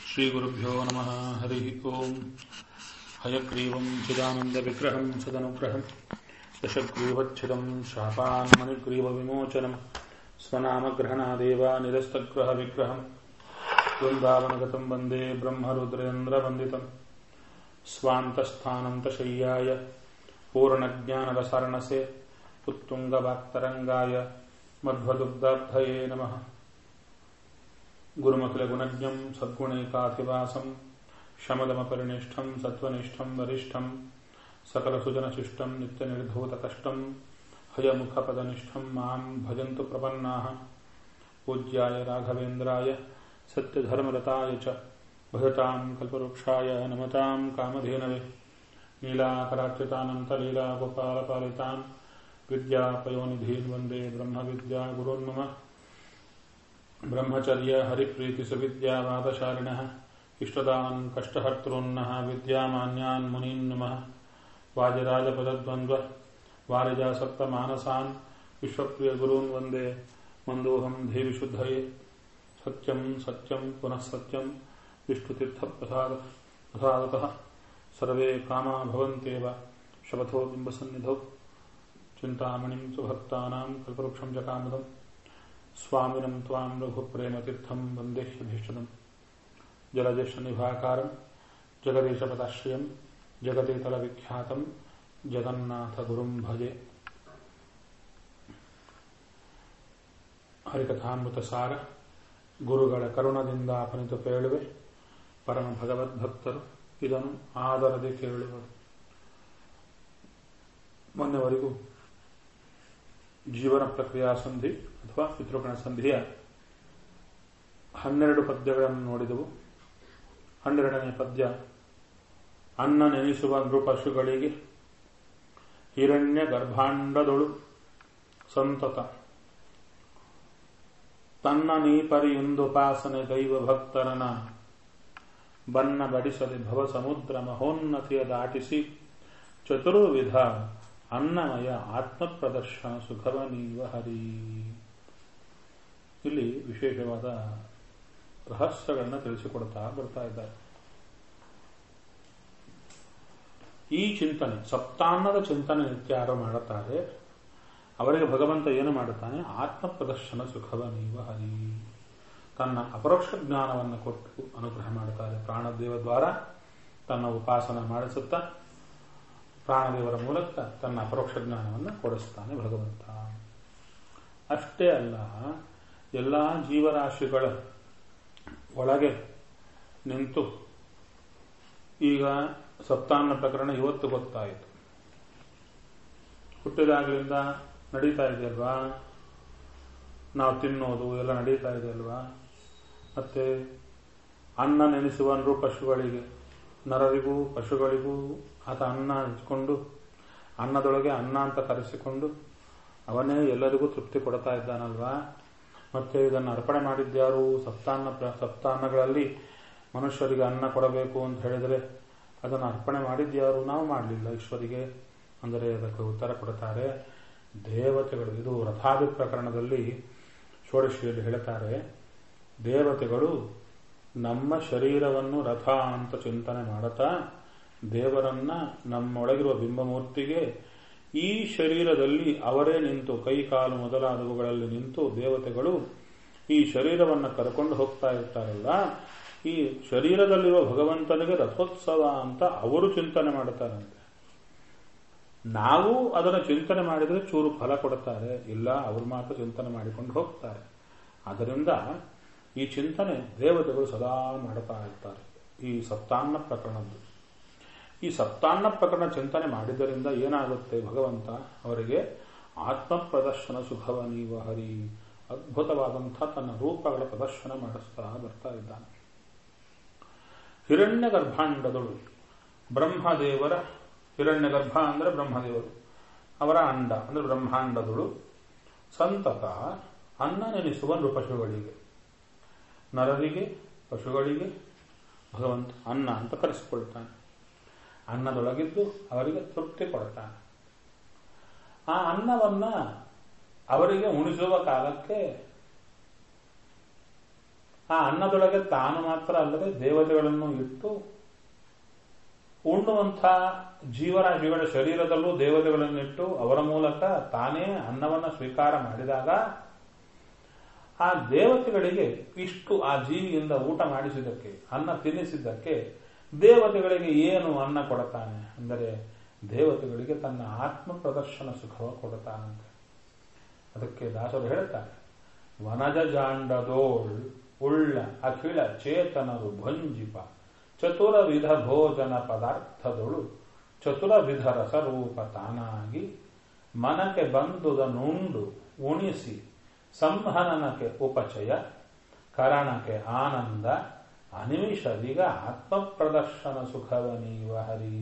श्रीगुरुभ्यो नमः हरिः ओम् हयग्रीवम् चिदानन्दविग्रहम् सदनुग्रहम् दशग्रीवच्छिदम् शापान्मणिग्रीवविमोचनम् स्वनामग्रहणादेव निरस्तग्रहविग्रहम् वृन्दावनगतम् वन्दे ब्रह्मरुद्रेन्द्रवन्दितम् स्वान्तस्थानन्तशय्याय पूर्णज्ञानरसारणसे उत्तुङ्गवाक्तरङ्गाय मध्वदुग्धाब्धये नमः गुरुमखिलगुणज्ञम् सद्गुणैकाधिवासम् शमदमपरिनिष्ठम् सत्त्वनिष्ठम् वरिष्ठम् सकलसुजनशिष्टम् नित्यनिर्धूतकष्टम् हयमुखपदनिष्ठम् माम् भजन्तु प्रपन्नाः पूज्याय राघवेन्द्राय सत्यधर्मरताय च भजताम् कल्पवृक्षाय नमताम् कामधेनवे नीलाकरार्चितानन्तलीलागोपालपालितान् विद्यापयोनिधीन् वन्दे ब्रह्मविद्यागुरोन् मम ब्रह्मचर्य हरिप्रीतिसुविद्यावादशालिनः इष्टदान् कष्टहर्तॄन्नः विद्यामान्यान् मुनीन् नमः वाजराजपदद्वन्द्व वारिजासप्तमानसान् विश्वप्रियगुरून् वन्दे मन्दोऽहम् धीविशुद्धये सत्यम् सत्यम् पुनः सत्यम् विष्णुतीर्थप्रसादतः सर्वे कामा भवन्त्येव शपथो बिम्बसन्निधौ चिन्तामणिम् सुभक्तानाम् कल्पवृक्षम् च कामदम् स्वामिनम् त्वाम् रघुप्रेमतीर्थम् वन्देह्यभीष्टदम् जलदेशनिभाकारम् जगदीशपदाश्रयम् जगदेतलविख्यातम् जगन्नाथगुरुम् भजे ಹರಿಕಥಾಮೃತಸಾರ ಗುರುಗಳ ಕರುಣದಿಂದ ಅಪನಿತು ಕೇಳುವೆ ಪರಮ ಭಗವದ್ಭಕ್ತರು ಇದನ್ನು ಆದರದೆ ಕೇಳುವರು ಮೊನ್ನೆವರೆಗೂ ಜೀವನ ಪ್ರಕ್ರಿಯಾ ಸಂಧಿ ಅಥವಾ ಪಿತೃಗಣ ಸಂಧಿಯ ಹನ್ನೆರಡು ಪದ್ಯಗಳನ್ನು ನೋಡಿದೆವು ಹನ್ನೆರಡನೇ ಪದ್ಯ ಅನ್ನ ನೆನೆಸುವ ನೃಪಶುಗಳಿಗೆ ಹಿರಣ್ಯ ಗರ್ಭಾಂಡದೊಳು ಸಂತತ ತನ್ನ ನೀಪರಿಯುಂದುಪಾಸನೆ ದೈವ ಭಕ್ತರನ ಬನ್ನ ಬಡಿಸದೆ ಭವ ಸಮುದ್ರ ಮಹೋನ್ನತಿಯ ದಾಟಿಸಿ ಚತುರ್ವಿಧ ಅನ್ನಮಯ ಆತ್ಮ ಪ್ರದರ್ಶನ ಸುಖವ ನೀವ ಹರಿ ಇಲ್ಲಿ ವಿಶೇಷವಾದ ರಹಸ್ಯಗಳನ್ನು ತಿಳಿಸಿಕೊಡ್ತಾ ಬರ್ತಾ ಇದ್ದಾರೆ ಈ ಚಿಂತನೆ ಸಪ್ತಾನ್ನದ ಚಿಂತನೆ ನಿತ್ಯ ಯಾರು ಮಾಡುತ್ತಾರೆ ಅವರಿಗೆ ಭಗವಂತ ಏನು ಮಾಡುತ್ತಾನೆ ಆತ್ಮ ಪ್ರದರ್ಶನ ಸುಖವ ನೀವ ಹರಿ ತನ್ನ ಅಪರೋಕ್ಷ ಜ್ಞಾನವನ್ನು ಕೊಟ್ಟು ಅನುಗ್ರಹ ಮಾಡುತ್ತಾರೆ ಪ್ರಾಣದೇವ ದ್ವಾರ ತನ್ನ ಉಪಾಸನ ಮಾಡಿಸುತ್ತಾ ಪ್ರಾಣದೇವರ ಮೂಲಕ ತನ್ನ ಅಪರೋಕ್ಷ ಜ್ಞಾನವನ್ನು ಕೊಡಿಸ್ತಾನೆ ಭಗವಂತ ಅಷ್ಟೇ ಅಲ್ಲ ಎಲ್ಲ ಜೀವರಾಶಿಗಳ ಒಳಗೆ ನಿಂತು ಈಗ ಸಪ್ತಾನ್ನ ಪ್ರಕರಣ ಇವತ್ತು ಗೊತ್ತಾಯಿತು ಹುಟ್ಟಿದಾಗಲಿಂದ ನಡೀತಾ ಇದೆಯಲ್ವಾ ನಾವು ತಿನ್ನೋದು ಎಲ್ಲ ನಡೀತಾ ಇದೆ ಅಲ್ವಾ ಮತ್ತೆ ಅನ್ನ ನೆನೆಸುವ ಪಶುಗಳಿಗೆ ನರರಿಗೂ ಪಶುಗಳಿಗೂ ಆತ ಅನ್ನ ಹಂಚಿಕೊಂಡು ಅನ್ನದೊಳಗೆ ಅನ್ನ ಅಂತ ಕರೆಸಿಕೊಂಡು ಅವನೇ ಎಲ್ಲರಿಗೂ ತೃಪ್ತಿ ಕೊಡ್ತಾ ಇದ್ದಾನಲ್ವಾ ಮತ್ತೆ ಇದನ್ನು ಅರ್ಪಣೆ ಮಾಡಿದ್ಯಾರು ಸಪ್ತಾನ್ನ ಸಪ್ತಾನ್ನಗಳಲ್ಲಿ ಮನುಷ್ಯರಿಗೆ ಅನ್ನ ಕೊಡಬೇಕು ಅಂತ ಹೇಳಿದರೆ ಅದನ್ನು ಅರ್ಪಣೆ ಮಾಡಿದ್ಯಾರು ನಾವು ಮಾಡಲಿಲ್ಲ ಈಶ್ವರಿಗೆ ಅಂದರೆ ಅದಕ್ಕೆ ಉತ್ತರ ಕೊಡುತ್ತಾರೆ ದೇವತೆಗಳು ಇದು ರಥಾದಿ ಪ್ರಕರಣದಲ್ಲಿ ಷೋಡಶಿಯಲ್ಲಿ ಹೇಳ್ತಾರೆ ದೇವತೆಗಳು ನಮ್ಮ ಶರೀರವನ್ನು ರಥ ಅಂತ ಚಿಂತನೆ ಮಾಡುತ್ತಾ ದೇವರನ್ನ ನಮ್ಮೊಳಗಿರುವ ಬಿಂಬಮೂರ್ತಿಗೆ ಈ ಶರೀರದಲ್ಲಿ ಅವರೇ ನಿಂತು ಕೈ ಕಾಲು ಮೊದಲಾದವುಗಳಲ್ಲಿ ನಿಂತು ದೇವತೆಗಳು ಈ ಶರೀರವನ್ನು ಕರ್ಕೊಂಡು ಹೋಗ್ತಾ ಇರ್ತಾರಲ್ಲ ಈ ಶರೀರದಲ್ಲಿರುವ ಭಗವಂತನಿಗೆ ರಥೋತ್ಸವ ಅಂತ ಅವರು ಚಿಂತನೆ ಮಾಡುತ್ತಾರಂತೆ ನಾವು ಅದನ್ನು ಚಿಂತನೆ ಮಾಡಿದರೆ ಚೂರು ಫಲ ಕೊಡುತ್ತಾರೆ ಇಲ್ಲ ಅವರು ಮಾತ್ರ ಚಿಂತನೆ ಮಾಡಿಕೊಂಡು ಹೋಗ್ತಾರೆ ಅದರಿಂದ ಈ ಚಿಂತನೆ ದೇವತೆಗಳು ಸದಾ ಮಾಡುತ್ತಾ ಇರ್ತಾರೆ ಈ ಸಪ್ತಾನ್ನ ಪ್ರಕರಣದ್ದು ಈ ಸಪ್ತಾನ್ನ ಪ್ರಕರಣ ಚಿಂತನೆ ಮಾಡಿದ್ದರಿಂದ ಏನಾಗುತ್ತೆ ಭಗವಂತ ಅವರಿಗೆ ಆತ್ಮ ಪ್ರದರ್ಶನ ಸುಖವ ನೀವ ಹರಿ ಅದ್ಭುತವಾದಂಥ ತನ್ನ ರೂಪಗಳ ಪ್ರದರ್ಶನ ಮಾಡಿಸ್ತಾ ಬರ್ತಾ ಇದ್ದಾನೆ ಹಿರಣ್ಯ ಗರ್ಭಾಂಡದಳು ಬ್ರಹ್ಮದೇವರ ಹಿರಣ್ಯ ಗರ್ಭ ಅಂದರೆ ಬ್ರಹ್ಮದೇವರು ಅವರ ಅಂಡ ಅಂದರೆ ಬ್ರಹ್ಮಾಂಡದಳು ಸಂತತ ಅನ್ನ ನೆನೆಸುವ ನೃಪಶುಗಳಿಗೆ ನರರಿಗೆ ಪಶುಗಳಿಗೆ ಭಗವಂತ ಅನ್ನ ಅಂತ ಕರೆಸಿಕೊಳ್ತಾನೆ ಅನ್ನದೊಳಗಿದ್ದು ಅವರಿಗೆ ತೃಪ್ತಿ ಕೊಡ್ತಾನೆ ಆ ಅನ್ನವನ್ನ ಅವರಿಗೆ ಉಣಿಸುವ ಕಾಲಕ್ಕೆ ಆ ಅನ್ನದೊಳಗೆ ತಾನು ಮಾತ್ರ ಅಲ್ಲದೆ ದೇವತೆಗಳನ್ನು ಇಟ್ಟು ಉಣ್ಣುವಂಥ ಜೀವರಾಶಿಗಳ ಶರೀರದಲ್ಲೂ ದೇವತೆಗಳನ್ನಿಟ್ಟು ಅವರ ಮೂಲಕ ತಾನೇ ಅನ್ನವನ್ನು ಸ್ವೀಕಾರ ಮಾಡಿದಾಗ ಆ ದೇವತೆಗಳಿಗೆ ಇಷ್ಟು ಆ ಜೀವಿಯಿಂದ ಊಟ ಮಾಡಿಸಿದ್ದಕ್ಕೆ ಅನ್ನ ತಿನ್ನಿಸಿದ್ದಕ್ಕೆ ದೇವತೆಗಳಿಗೆ ಏನು ಅನ್ನ ಕೊಡುತ್ತಾನೆ ಅಂದರೆ ದೇವತೆಗಳಿಗೆ ತನ್ನ ಆತ್ಮ ಪ್ರದರ್ಶನ ಸುಖವ ಕೊಡುತ್ತಾನಂತೆ ಅದಕ್ಕೆ ದಾಸರು ಹೇಳ್ತಾರೆ ವನಜ ಜಾಂಡದೋಳ್ ಉಳ್ಳ ಅಖಿಳ ಚೇತನರು ಭಂಜಿಪ ಚತುರ ವಿಧ ಭೋಜನ ಪದಾರ್ಥದೊಳು ಚತುರ ವಿಧ ರಸರೂಪ ತಾನಾಗಿ ಮನಕ್ಕೆ ಬಂದುದನುಂಡು ಉಣಿಸಿ ಸಂಹನನಕ್ಕೆ ಉಪಚಯ ಕರಣಕ್ಕೆ ಆನಂದ ಅನಿಮಿಷದಿಗ ಆತ್ಮ ಪ್ರದರ್ಶನ ಸುಖವನೀವ ಹರಿ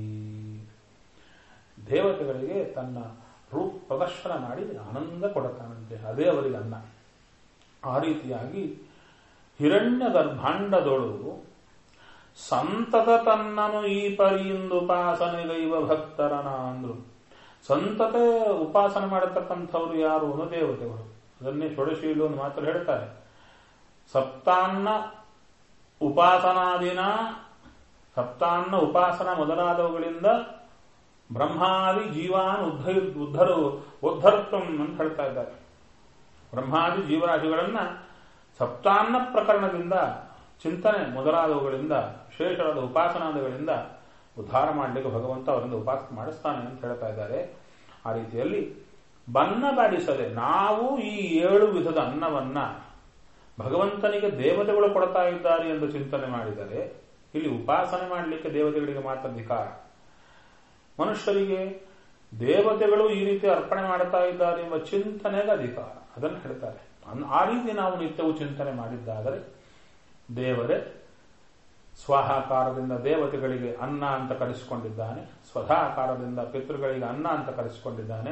ದೇವತೆಗಳಿಗೆ ತನ್ನ ರೂಪ ಪ್ರದರ್ಶನ ಮಾಡಿ ಆನಂದ ಕೊಡುತ್ತಾನಂತೆ ಅದೇ ಅವರಿಗೆ ಅನ್ನ ಆ ರೀತಿಯಾಗಿ ಹಿರಣ್ಯ ಗರ್ಭಾಂಡದೊಳು ಸಂತತ ತನ್ನನು ಈ ಪರಿಯಿಂದ ಉಪಾಸನೆಗೈವ ಭಕ್ತರನ ಅಂದ್ರು ಸಂತತ ಉಪಾಸನೆ ಮಾಡತಕ್ಕಂಥವ್ರು ಯಾರು ಅನ್ನೋ ದೇವತೆಗಳು ಅದನ್ನೇ ಷೋಡಶೀಲು ಒಂದು ಮಾತ್ರ ಹೇಳ್ತಾರೆ ಸಪ್ತಾನ್ನ ಉಪಾಸನಾದಿನ ಸಪ್ತಾನ್ನ ಉಪಾಸನ ಮೊದಲಾದವುಗಳಿಂದ ಬ್ರಹ್ಮಾದಿ ಜೀವಾನ್ ಉದ್ಧ ಉದ್ಧರು ಉದ್ಧರ್ತಂ ಅಂತ ಹೇಳ್ತಾ ಇದ್ದಾರೆ ಬ್ರಹ್ಮಾದಿ ಜೀವರಾಶಿಗಳನ್ನ ಸಪ್ತಾನ್ನ ಪ್ರಕರಣದಿಂದ ಚಿಂತನೆ ಮೊದಲಾದವುಗಳಿಂದ ವಿಶೇಷವಾದ ಉಪಾಸನಾದಿಗಳಿಂದ ಉದ್ಧಾರ ಮಾಡಲಿಕ್ಕೆ ಭಗವಂತ ಅವರಿಂದ ಉಪಾಸನೆ ಮಾಡಿಸ್ತಾನೆ ಅಂತ ಹೇಳ್ತಾ ಇದ್ದಾರೆ ಆ ರೀತಿಯಲ್ಲಿ ಬನ್ನ ಬಾಡಿಸದೆ ನಾವು ಈ ಏಳು ವಿಧದ ಅನ್ನವನ್ನ ಭಗವಂತನಿಗೆ ದೇವತೆಗಳು ಕೊಡ್ತಾ ಇದ್ದಾರೆ ಎಂದು ಚಿಂತನೆ ಮಾಡಿದರೆ ಇಲ್ಲಿ ಉಪಾಸನೆ ಮಾಡಲಿಕ್ಕೆ ದೇವತೆಗಳಿಗೆ ಮಾತ್ರ ಅಧಿಕಾರ ಮನುಷ್ಯರಿಗೆ ದೇವತೆಗಳು ಈ ರೀತಿ ಅರ್ಪಣೆ ಮಾಡ್ತಾ ಇದ್ದಾರೆ ಎಂಬ ಚಿಂತನೆಗೆ ಅಧಿಕಾರ ಅದನ್ನು ಹೇಳ್ತಾರೆ ಆ ರೀತಿ ನಾವು ನಿತ್ಯವೂ ಚಿಂತನೆ ಮಾಡಿದ್ದಾದರೆ ದೇವರೇ ಸ್ವಾಹಾಕಾರದಿಂದ ದೇವತೆಗಳಿಗೆ ಅನ್ನ ಅಂತ ಕರೆಸಿಕೊಂಡಿದ್ದಾನೆ ಸ್ವಧಾಕಾರದಿಂದ ಪಿತೃಗಳಿಗೆ ಅನ್ನ ಅಂತ ಕರೆಸಿಕೊಂಡಿದ್ದಾನೆ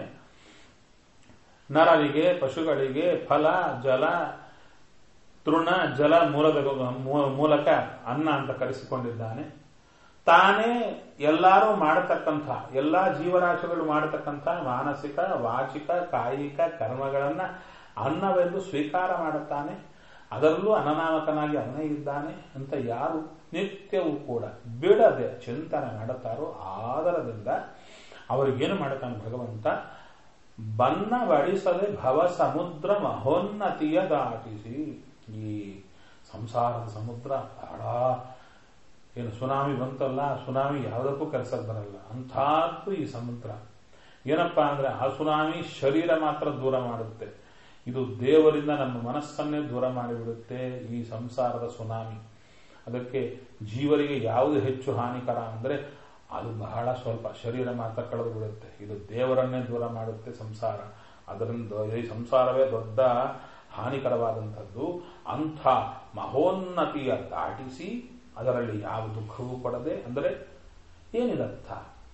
ನರರಿಗೆ ಪಶುಗಳಿಗೆ ಫಲ ಜಲ ತೃಣ ಜಲ ಮೂಲದ ಮೂಲಕ ಅನ್ನ ಅಂತ ಕರೆಸಿಕೊಂಡಿದ್ದಾನೆ ತಾನೇ ಎಲ್ಲರೂ ಮಾಡತಕ್ಕಂಥ ಎಲ್ಲಾ ಜೀವರಾಶಿಗಳು ಮಾಡತಕ್ಕಂಥ ಮಾನಸಿಕ ವಾಚಿಕ ಕಾಯಿಕ ಕರ್ಮಗಳನ್ನ ಅನ್ನವೆಂದು ಸ್ವೀಕಾರ ಮಾಡುತ್ತಾನೆ ಅದರಲ್ಲೂ ಅನನಾಮಕನಾಗಿ ಅವನೇ ಇದ್ದಾನೆ ಅಂತ ಯಾರು ನಿತ್ಯವೂ ಕೂಡ ಬಿಡದೆ ಚಿಂತನೆ ಮಾಡುತ್ತಾರೋ ಆದರದಿಂದ ಅವರಿಗೇನು ಮಾಡುತ್ತಾನೆ ಭಗವಂತ ಬನ್ನ ಬಡಿಸದೆ ಭವ ಸಮುದ್ರ ಮಹೋನ್ನತಿಯ ದಾಟಿಸಿ ಈ ಸಂಸಾರದ ಸಮುದ್ರ ಬಹಳ ಏನು ಸುನಾಮಿ ಬಂತಲ್ಲ ಸುನಾಮಿ ಯಾವುದಕ್ಕೂ ಕೆಲಸಕ್ಕೆ ಬರಲ್ಲ ಅಂಥದ್ದು ಈ ಸಮುದ್ರ ಏನಪ್ಪಾ ಅಂದ್ರೆ ಆ ಸುನಾಮಿ ಶರೀರ ಮಾತ್ರ ದೂರ ಮಾಡುತ್ತೆ ಇದು ದೇವರಿಂದ ನಮ್ಮ ಮನಸ್ಸನ್ನೇ ದೂರ ಮಾಡಿಬಿಡುತ್ತೆ ಈ ಸಂಸಾರದ ಸುನಾಮಿ ಅದಕ್ಕೆ ಜೀವರಿಗೆ ಯಾವುದು ಹೆಚ್ಚು ಹಾನಿಕರ ಅಂದ್ರೆ ಅದು ಬಹಳ ಸ್ವಲ್ಪ ಶರೀರ ಮಾತ್ರ ಕಳೆದು ಬಿಡುತ್ತೆ ಇದು ದೇವರನ್ನೇ ದೂರ ಮಾಡುತ್ತೆ ಸಂಸಾರ ಅದರಿಂದ ಈ ಸಂಸಾರವೇ ದೊಡ್ಡ ಹಾನಿಕರವಾದಂಥದ್ದು ಅಂಥ ಮಹೋನ್ನತಿಯ ದಾಟಿಸಿ ಅದರಲ್ಲಿ ಯಾವ ದುಃಖವೂ ಕೊಡದೆ ಅಂದರೆ ಏನಿದರ್ಥ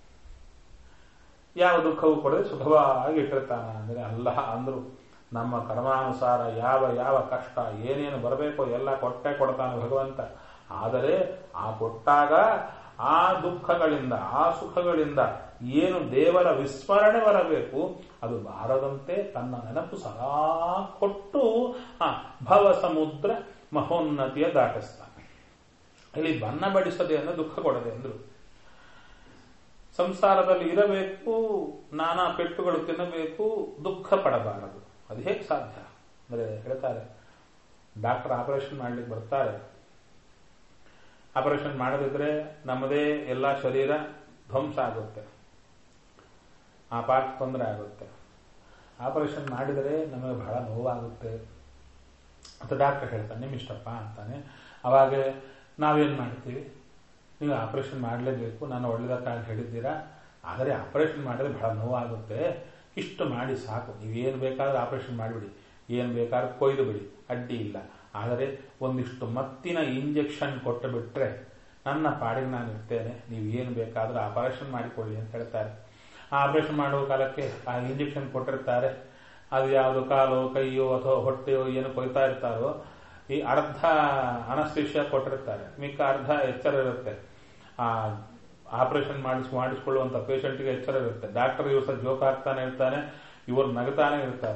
ಯಾವ ದುಃಖವೂ ಕೊಡದೆ ಸುಖವಾಗಿ ಇಟ್ಟಿರ್ತಾನ ಅಂದರೆ ಅಲ್ಲ ಅಂದ್ರು ನಮ್ಮ ಕರ್ಮಾನುಸಾರ ಯಾವ ಯಾವ ಕಷ್ಟ ಏನೇನು ಬರಬೇಕೋ ಎಲ್ಲ ಕೊಟ್ಟೆ ಕೊಡ್ತಾನೆ ಭಗವಂತ ಆದರೆ ಆ ಕೊಟ್ಟಾಗ ಆ ದುಃಖಗಳಿಂದ ಆ ಸುಖಗಳಿಂದ ಏನು ದೇವರ ವಿಸ್ಮರಣೆ ಬರಬೇಕು ಅದು ಬಾರದಂತೆ ತನ್ನ ನೆನಪು ಸದಾ ಕೊಟ್ಟು ಆ ಭವ ಸಮುದ್ರ ಮಹೋನ್ನತಿಯ ದಾಟಿಸ್ತಾನೆ ಇಲ್ಲಿ ಬಣ್ಣ ಬಡಿಸದೆ ಅಂದ್ರೆ ದುಃಖ ಕೊಡದೆ ಅಂದ್ರು ಸಂಸಾರದಲ್ಲಿ ಇರಬೇಕು ನಾನಾ ಪೆಟ್ಟುಗಳು ತಿನ್ನಬೇಕು ದುಃಖ ಪಡಬಾರದು ಅದು ಹೇಗೆ ಸಾಧ್ಯ ಅಂದರೆ ಹೇಳ್ತಾರೆ ಡಾಕ್ಟರ್ ಆಪರೇಷನ್ ಮಾಡ್ಲಿಕ್ಕೆ ಬರ್ತಾರೆ ಆಪರೇಷನ್ ಮಾಡದಿದ್ರೆ ನಮ್ಮದೇ ಎಲ್ಲ ಶರೀರ ಧ್ವಂಸ ಆಗುತ್ತೆ ಆ ಪಾರ್ಟ್ ತೊಂದರೆ ಆಗುತ್ತೆ ಆಪರೇಷನ್ ಮಾಡಿದರೆ ನಮಗೆ ಬಹಳ ನೋವಾಗುತ್ತೆ ಅಂತ ಡಾಕ್ಟರ್ ಹೇಳ್ತಾನೆ ನಿಮ್ಮ ಇಷ್ಟಪ್ಪ ಅಂತಾನೆ ಅವಾಗ ನಾವೇನು ಮಾಡ್ತೀವಿ ನೀವು ಆಪರೇಷನ್ ಮಾಡಲೇಬೇಕು ನಾನು ಒಳ್ಳೆದಕ್ಕಾಗಿ ಹೇಳಿದ್ದೀರಾ ಆದರೆ ಆಪರೇಷನ್ ಮಾಡಿದ್ರೆ ಬಹಳ ನೋವಾಗುತ್ತೆ ಇಷ್ಟು ಮಾಡಿ ಸಾಕು ನೀವೇನು ಬೇಕಾದ್ರೆ ಆಪರೇಷನ್ ಮಾಡಿಬಿಡಿ ಏನು ಬೇಕಾದ್ರೆ ಕೊಯ್ದು ಬಿಡಿ ಅಡ್ಡಿ ಇಲ್ಲ ಆದರೆ ಒಂದಿಷ್ಟು ಮತ್ತಿನ ಇಂಜೆಕ್ಷನ್ ಕೊಟ್ಟು ಬಿಟ್ರೆ ನನ್ನ ಪಾಡಿಗೆ ನಾನು ಇರ್ತೇನೆ ನೀವು ಏನು ಬೇಕಾದರೂ ಆಪರೇಷನ್ ಮಾಡಿಕೊಳ್ಳಿ ಅಂತ ಹೇಳ್ತಾರೆ ಆ ಆಪರೇಷನ್ ಮಾಡುವ ಕಾಲಕ್ಕೆ ಆ ಇಂಜೆಕ್ಷನ್ ಕೊಟ್ಟಿರ್ತಾರೆ ಅದು ಯಾವುದು ಕಾಲು ಕೈಯೋ ಅಥವಾ ಹೊಟ್ಟೆಯೋ ಏನು ಕೊಯ್ತಾ ಇರ್ತಾರೋ ಈ ಅರ್ಧ ಅನಸ್ತಿಷ್ಯ ಕೊಟ್ಟಿರ್ತಾರೆ ಮಿಕ್ಕ ಅರ್ಧ ಎಚ್ಚರ ಇರುತ್ತೆ ಆ ಆಪರೇಷನ್ ಮಾಡಿಸ್ ಮಾಡಿಸ್ಕೊಳ್ಳುವಂತ ಪೇಷಂಟ್ಗೆ ಎಚ್ಚರ ಇರುತ್ತೆ ಡಾಕ್ಟರ್ ಇವ್ರ ಸಹ ಜೋಕ್ ಹಾಕ್ತಾನೆ ಇರ್ತಾನೆ ಇವರು ನಗತಾನೆ ಇರ್ತಾರೆ